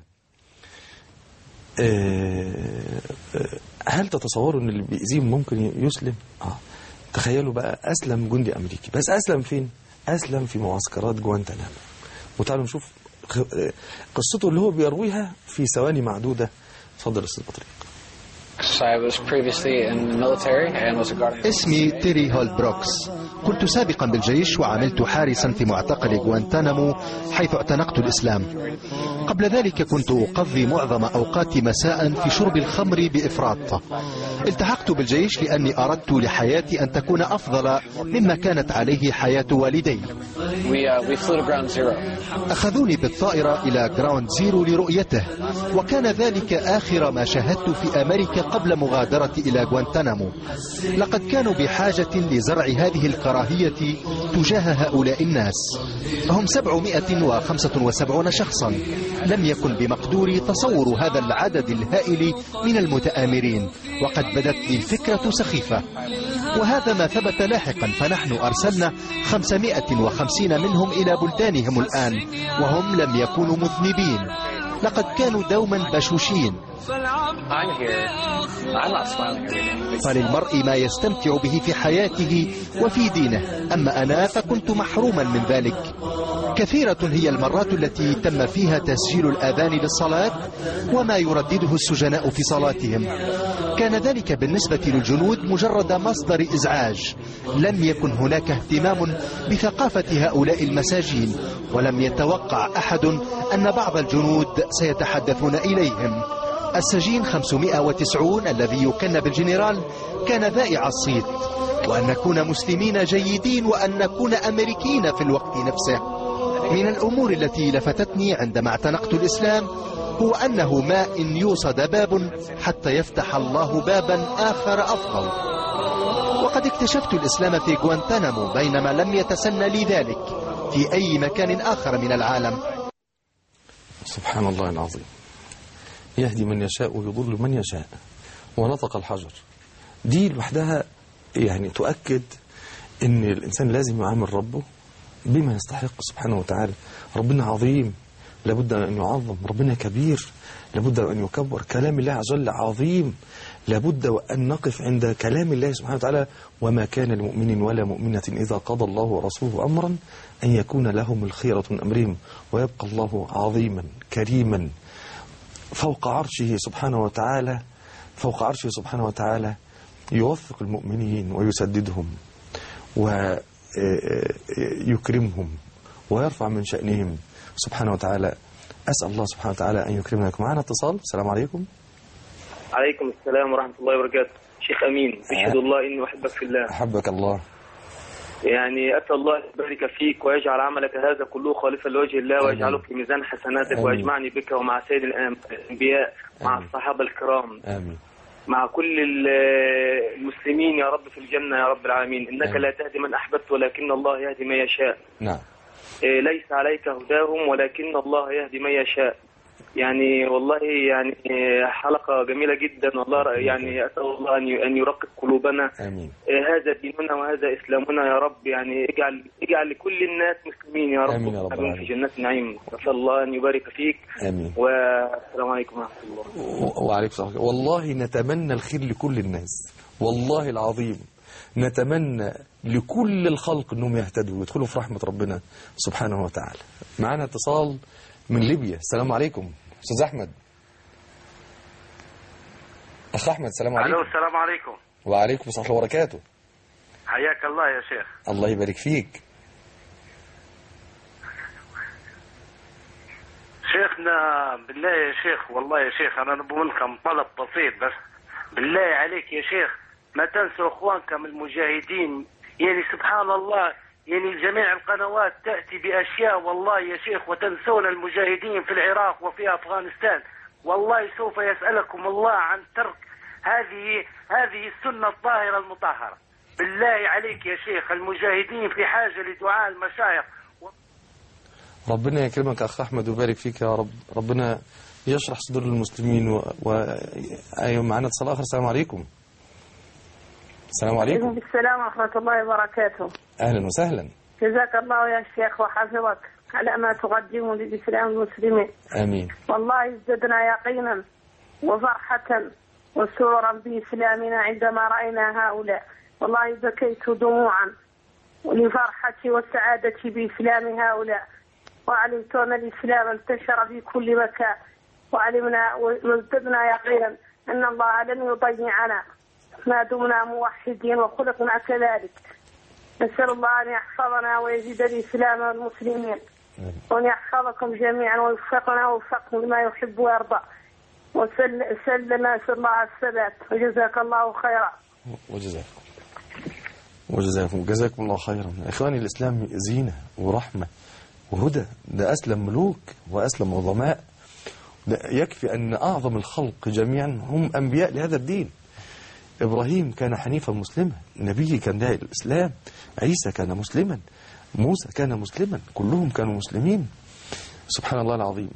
آه، آه، هل تتصوروا ان اللي بيأذيهم ممكن يسلم؟ اه تخيلوا بقى اسلم جندي امريكي بس اسلم فين؟ اسلم في معسكرات جوانتنامو وتعالوا نشوف خ- آه، قصته اللي هو بيرويها في ثواني معدوده اتفضل يا استاذ بطريق I was previously in the military and was a guardian. اسمي تيري هولبروكس كنت سابقا بالجيش وعملت حارسا في معتقل غوانتانامو حيث اعتنقت الإسلام قبل ذلك كنت أقضي معظم أوقاتي مساء في شرب الخمر بإفراط التحقت بالجيش لأني أردت لحياتي أن تكون أفضل مما كانت عليه حياة والدي We, uh, we flew to ground zero. أخذوني بالطائرة إلى جراوند زيرو لرؤيته وكان ذلك آخر ما شاهدت في أمريكا قبل مغادرتي إلى غوانتانامو لقد كانوا بحاجة لزرع هذه الكراهية تجاه هؤلاء الناس هم 775 شخصا لم يكن بمقدوري تصور هذا العدد الهائل من المتآمرين وقد بدت لي الفكرة سخيفة وهذا ما ثبت لاحقا فنحن أرسلنا 550 منهم إلى بلدانهم الآن وهم لم يكونوا مذنبين لقد كانوا دوما بشوشين I'm here. I'm not smiling every day. فللمرء ما يستمتع به في حياته وفي دينه أما أنا فكنت محروما من ذلك كثيرة هي المرات التي تم فيها تسجيل الآذان للصلاة وما يردده السجناء في صلاتهم كان ذلك بالنسبة للجنود مجرد مصدر إزعاج لم يكن هناك اهتمام بثقافة هؤلاء المساجين ولم يتوقع أحد أن بعض الجنود سيتحدثون إليهم السجين 590 الذي يكن بالجنرال كان ذائع الصيت وأن نكون مسلمين جيدين وأن نكون أمريكيين في الوقت نفسه من الأمور التي لفتتني عندما اعتنقت الإسلام هو أنه ما إن يوصد باب حتى يفتح الله بابا آخر أفضل وقد اكتشفت الإسلام في غوانتانامو بينما لم يتسنى لي ذلك في أي مكان آخر من العالم سبحان الله العظيم يهدي من يشاء ويضل من يشاء ونطق الحجر دي لوحدها يعني تؤكد ان الانسان لازم يعامل ربه بما يستحق سبحانه وتعالى ربنا عظيم لابد ان يعظم ربنا كبير لابد ان يكبر كلام الله عز وجل عظيم لابد وان نقف عند كلام الله سبحانه وتعالى وما كان لمؤمن ولا مؤمنة اذا قضى الله ورسوله امرا ان يكون لهم الخيرة من امرهم ويبقى الله عظيما كريما فوق عرشه سبحانه وتعالى فوق عرشه سبحانه وتعالى يوفق المؤمنين ويسددهم ويكرمهم ويرفع من شأنهم سبحانه وتعالى أسأل الله سبحانه وتعالى أن يكرمنا معنا اتصال السلام عليكم عليكم السلام ورحمة الله وبركاته شيخ أمين أشهد الله إني أحبك في الله أحبك الله يعني أسأل الله أن يبارك فيك ويجعل عملك هذا كله خالصا لوجه الله ويجعله في ميزان حسناتك آمين. ويجمعني بك ومع سيد الأنبياء مع آمين. الصحابة الكرام آمين مع كل ال- المسلمين يا رب في الجنة يا رب العالمين إنك لا تهدي من أحببت ولكن الله يهدي من يشاء نعم إيه، ليس عليك هداهم ولكن الله يهدي من يشاء يعني والله يعني إيه، حلقة جميلة جدا والله يعني أسأل الله أن ي- أن يرقق قلوبنا آمين إيه، هذا ديننا وهذا إسلامنا يا رب يعني اجعل اجعل لكل الناس مسلمين يا رب آمين يا رب وارحمهم في العالمين. جنات النعيم أسأل الله أن يبارك فيك آمين والسلام عليكم ورحمة الله و- وعليكم السلام والله نتمنى الخير لكل الناس والله العظيم نتمنى لكل الخلق انهم يهتدوا ويدخلوا في رحمة ربنا سبحانه وتعالى معنا اتصال من ليبيا السلام عليكم استاذ احمد اخ احمد السلام الو عليكم السلام عليكم وعليكم السلام ورحمة الله وبركاته حياك الله يا شيخ الله يبارك فيك شيخنا بالله يا شيخ والله يا شيخ انا نبغى منكم طلب بسيط بس بالله عليك يا شيخ ما تنسوا اخوانكم المجاهدين يعني سبحان الله يعني جميع القنوات تاتي باشياء والله يا شيخ وتنسون المجاهدين في العراق وفي افغانستان والله سوف يسالكم الله عن ترك هذه هذه السنه الطاهره المطهره بالله عليك يا شيخ المجاهدين في حاجه لدعاء المشايخ ربنا يكرمك اخ احمد ويبارك فيك يا رب ربنا يشرح صدور المسلمين و... و... ايوه معنا اتصال اخر السلام عليكم السلام عليكم السلام ورحمة الله وبركاته اهلا وسهلا جزاك الله يا شيخ وحفظك على ما تقدمه للإسلام والمسلمين امين والله ازددنا يقينا وفرحة وسرورا بإسلامنا عندما رأينا هؤلاء والله بكيت دموعا لفرحتي والسعادة بإسلام هؤلاء وعلمت أن الإسلام انتشر في كل مكان وعلمنا وازددنا يقينا أن الله لن يضيعنا ما دمنا موحدين وخلقنا كذلك نسأل الله أن يحفظنا ويزيد الإسلام والمسلمين وأن يحفظكم جميعا ويوفقنا ويوفقكم لما يحب ويرضى وسلم نسأل الله الثبات وجزاك الله خيرا وجزاكم وجزاكم جزاكم الله خيرا اخواني الاسلام زينه ورحمه وهدى ده اسلم ملوك واسلم عظماء ده يكفي ان اعظم الخلق جميعا هم انبياء لهذا الدين ابراهيم كان حنيفا مسلما النبي كان داعي الاسلام عيسى كان مسلما موسى كان مسلما كلهم كانوا مسلمين سبحان الله العظيم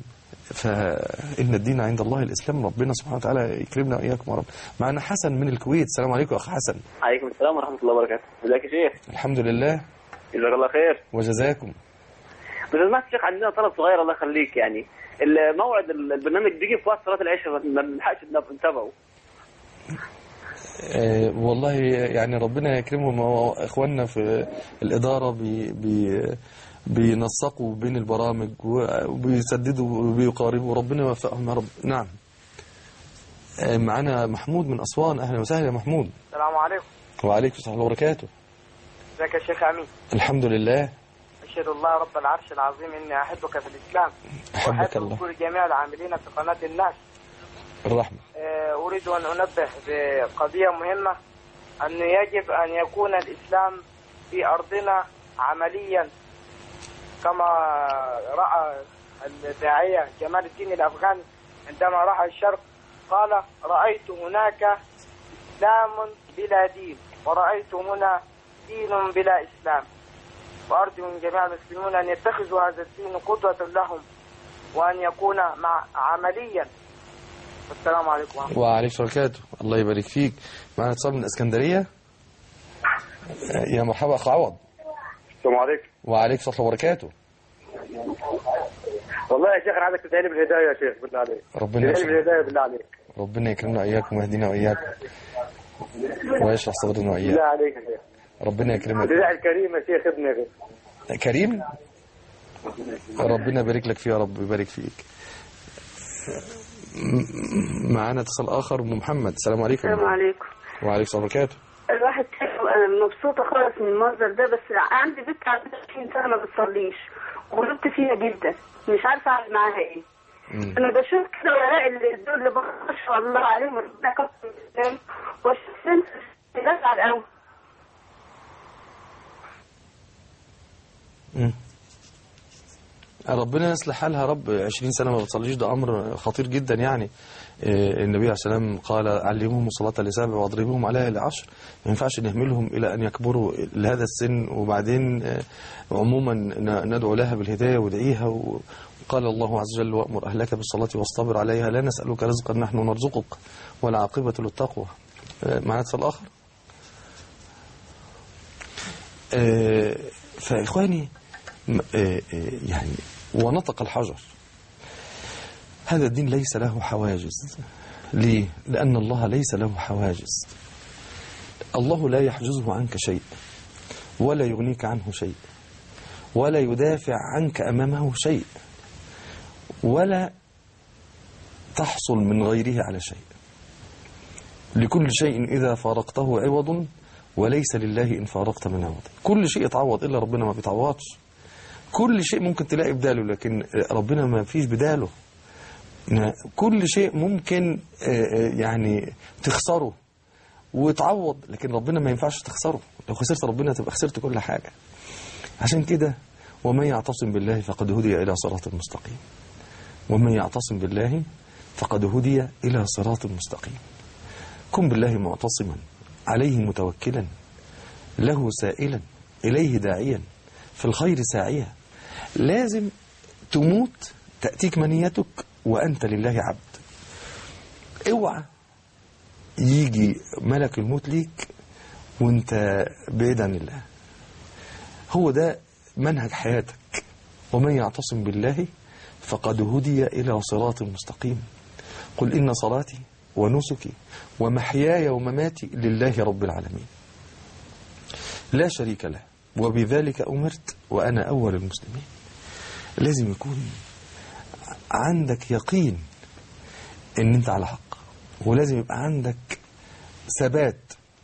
فإن الدين عند الله الإسلام ربنا سبحانه وتعالى يكرمنا وإياكم يا رب معنا حسن من الكويت السلام عليكم أخ حسن عليكم السلام ورحمة الله وبركاته ازيك يا شيخ الحمد لله جزاك الله خير وجزاكم بس سمعت شيخ عندنا طلب صغير الله يخليك يعني الموعد البرنامج بيجي في وقت صلاة العشاء ما بنلحقش نتابعه آه والله يعني ربنا يكرمهم هو اخواننا في الإدارة بي بي بينسقوا بين البرامج وبيسددوا وبيقاربوا ربنا يوفقهم يا رب نعم آه معنا محمود من أسوان أهلا وسهلا يا محمود السلام عليكم وعليكم السلام ورحمة الله وبركاته ازيك يا شيخ امين الحمد لله اشهد الله رب العرش العظيم اني احبك في الاسلام أحبك واحب الله كل جميع العاملين في قناه الناس الرحمة آه، اريد ان انبه بقضيه مهمه ان يجب ان يكون الاسلام في ارضنا عمليا كما راى الداعيه جمال الدين الافغاني عندما راح الشرق قال رايت هناك اسلام بلا دين ورايت هنا دين بلا اسلام وارجو من جميع المسلمين ان يتخذوا هذا الدين قدوه لهم وان يكون مع عمليا السلام عليكم ورحمه الله وعليكم السلام وبركاته الله يبارك فيك معنا اتصال من الإسكندرية آه، يا مرحبا أخ عوض السلام عليكم وعليكم السلام وبركاته والله يا شيخ انا عايزك تدعي لي بالهدايه يا شيخ بالله عليك ربنا تدعي لي يشرح بالهدايه بالله عليك ربنا يكرمنا وإياكم ويهدينا وإياكم ويشرح صدرنا بالله وإياكم عليك يا شيخ ربنا يكرمك تدعي الكريم يا شيخ ابني يا شيخ. كريم ربنا يبارك لك فيه يا رب يبارك فيك م- معانا اتصال آخر ام محمد السلام عليكم السلام عليكم وعليكم السلام وبركاته الواحد أنا مبسوطة خالص من المنظر ده بس عندي بنت عندها 20 سنة ما بتصليش وغلبت فيها جدا مش عارفة أعمل معاها إيه أنا بشوف كده ولاقي اللي- دول اللي ما شاء الله عليهم ربنا يكفر الإسلام وأشوف بنت بزعل قوي مم. ربنا يصلح حالها رب 20 سنة ما بتصليش ده أمر خطير جدا يعني آه، النبي عليه الصلاة والسلام قال علموهم الصلاة لسبع واضربوهم عليها لعشر ما ينفعش نهملهم إلى أن يكبروا لهذا السن وبعدين آه، عموما ن- ندعو لها بالهداية وادعيها و- وقال الله عز وجل وأمر أهلك بالصلاة واصطبر عليها لا نسألك رزقا نحن نرزقك والعاقبة للتقوى آه، معنا اتصال آخر آه، فإخواني م- آه، آه، يعني ونطق الحجر هذا الدين ليس له حواجز ليه؟ لأن الله ليس له حواجز الله لا يحجزه عنك شيء ولا يغنيك عنه شيء ولا يدافع عنك أمامه شيء ولا تحصل من غيره على شيء لكل شيء إذا فارقته عوض وليس لله إن فارقت من عوض كل شيء يتعوض إلا ربنا ما بيتعوضش كل شيء ممكن تلاقي بداله لكن ربنا ما فيش بداله كل شيء ممكن آه، آه، يعني تخسره وتعوض لكن ربنا ما ينفعش تخسره لو خسرت ربنا تبقى خسرت كل حاجة عشان كده ومن يعتصم بالله فقد هدي إلى صراط مستقيم ومن يعتصم بالله فقد هدي إلى صراط مستقيم كن بالله معتصما عليه متوكلا له سائلا إليه داعيا في الخير ساعيا لازم تموت تأتيك منيتك وأنت لله عبد اوعى يجي ملك الموت ليك وانت بعيد عن الله هو ده منهج حياتك ومن يعتصم بالله فقد هدي إلى صراط مستقيم قل إن صلاتي ونسكي ومحياي ومماتي لله رب العالمين لا شريك له وبذلك أمرت وأنا أول المسلمين لازم يكون عندك يقين ان انت على حق ولازم يبقى عندك ثبات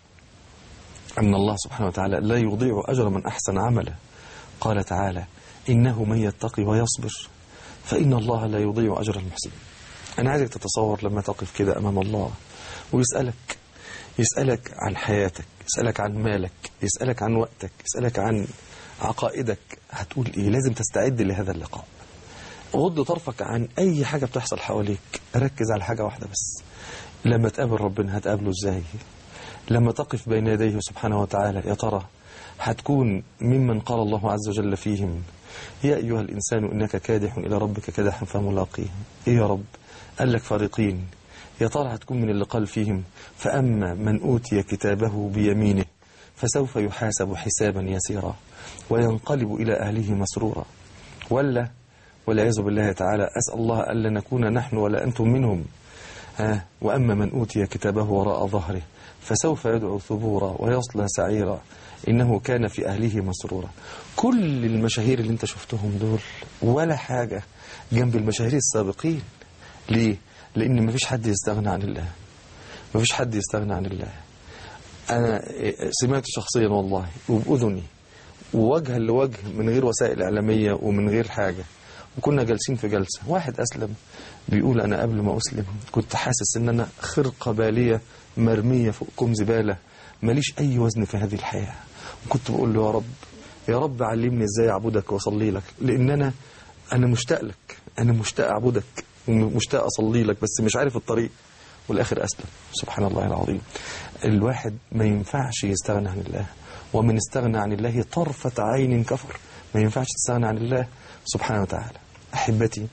ان الله سبحانه وتعالى لا يضيع اجر من احسن عملا قال تعالى انه من يتقي ويصبر فان الله لا يضيع اجر المحسنين انا عايزك تتصور لما تقف كده امام الله ويسالك يسالك عن حياتك يسالك عن مالك يسالك عن وقتك يسالك عن عقائدك هتقول ايه لازم تستعد لهذا اللقاء غض طرفك عن اي حاجة بتحصل حواليك ركز على حاجة واحدة بس لما تقابل ربنا هتقابله ازاي لما تقف بين يديه سبحانه وتعالى يا ترى هتكون ممن قال الله عز وجل فيهم يا أيها الإنسان إنك كادح إلى ربك كدحا فملاقيه إيه يا رب قال لك فريقين يا ترى هتكون من اللي قال فيهم فأما من أوتي كتابه بيمينه فسوف يحاسب حسابا يسيرا وينقلب إلى أهله مسرورا ولا والعياذ بالله تعالى أسأل الله ألا نكون نحن ولا أنتم منهم ها وأما من أوتي كتابه وراء ظهره فسوف يدعو ثبورا ويصلى سعيرا إنه كان في أهله مسرورا كل المشاهير اللي انت شفتهم دول ولا حاجة جنب المشاهير السابقين ليه؟ لأن مفيش حد يستغنى عن الله مفيش حد يستغنى عن الله أنا سمعت شخصيا والله وبأذني ووجها لوجه من غير وسائل إعلامية ومن غير حاجة وكنا جالسين في جلسة واحد أسلم بيقول أنا قبل ما أسلم كنت حاسس إن أنا خرقة بالية مرمية فوق كوم زبالة ماليش أي وزن في هذه الحياة وكنت بقول له يا رب يا رب علمني إزاي أعبدك وأصلي لك لأن أنا أنا مشتاق لك أنا مشتاق أعبدك ومشتاق أصلي لك بس مش عارف الطريق والآخر أسلم سبحان الله العظيم الواحد ما ينفعش يستغنى عن الله ومن استغنى عن الله طرفة عين كفر ما ينفعش تستغنى عن الله سبحانه وتعالى أحبتي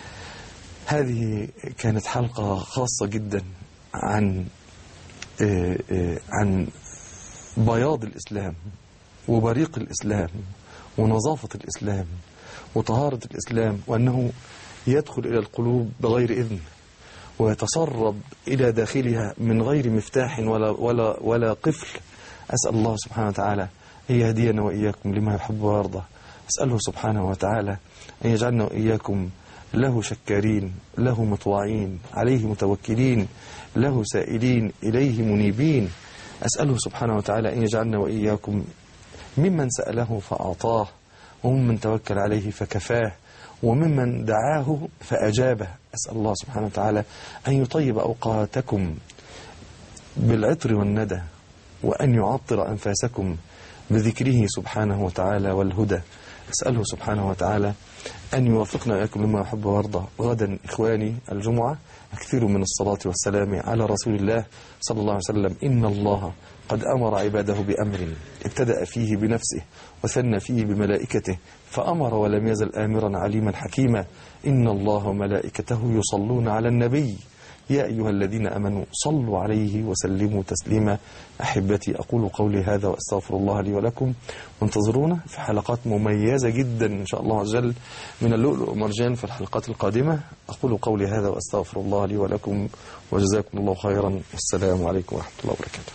هذه كانت حلقة خاصة جدا عن آه، آه، عن بياض الإسلام وبريق الإسلام ونظافة الإسلام وطهارة الإسلام وأنه يدخل إلى القلوب بغير إذن ويتسرب إلى داخلها من غير مفتاح ولا, ولا, ولا قفل أسأل الله سبحانه وتعالى أن يهدينا وإياكم لما يحب ويرضى أسأله سبحانه وتعالى أن يجعلنا وإياكم له شكارين له مطواعين عليه متوكلين له سائلين إليه منيبين أسأله سبحانه وتعالى أن يجعلنا وإياكم ممن سأله فأعطاه وممن توكل عليه فكفاه وممن دعاه فأجابه أسأل الله سبحانه وتعالى أن يطيب أوقاتكم بالعطر والندى وأن يعطر أنفاسكم بذكره سبحانه وتعالى والهدى أسأله سبحانه وتعالى أن يوفقنا وإياكم لما يحب ويرضى غدا إخواني الجمعة أكثروا من الصلاة والسلام على رسول الله صلى الله عليه وسلم إن الله قد أمر عباده بأمر ابتدأ فيه بنفسه وثنى فيه بملائكته فأمر ولم يزل آمرا عليما حكيما إن الله وملائكته يصلون على النبي يا أيها الذين أمنوا صلوا عليه وسلموا تسليما أحبتي أقول قولي هذا وأستغفر الله لي ولكم وانتظرونا في حلقات مميزة جدا إن شاء الله عز وجل من اللؤلؤ والمرجان في الحلقات القادمة أقول قولي هذا وأستغفر الله لي ولكم وجزاكم الله خيرا والسلام عليكم ورحمة الله وبركاته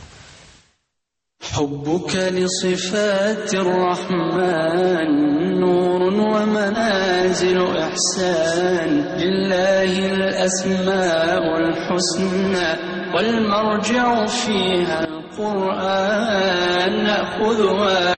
حبك لصفات الرحمن نور ومنازل إحسان لله الأسماء الحسنى والمرجع فيها القرآن نأخذها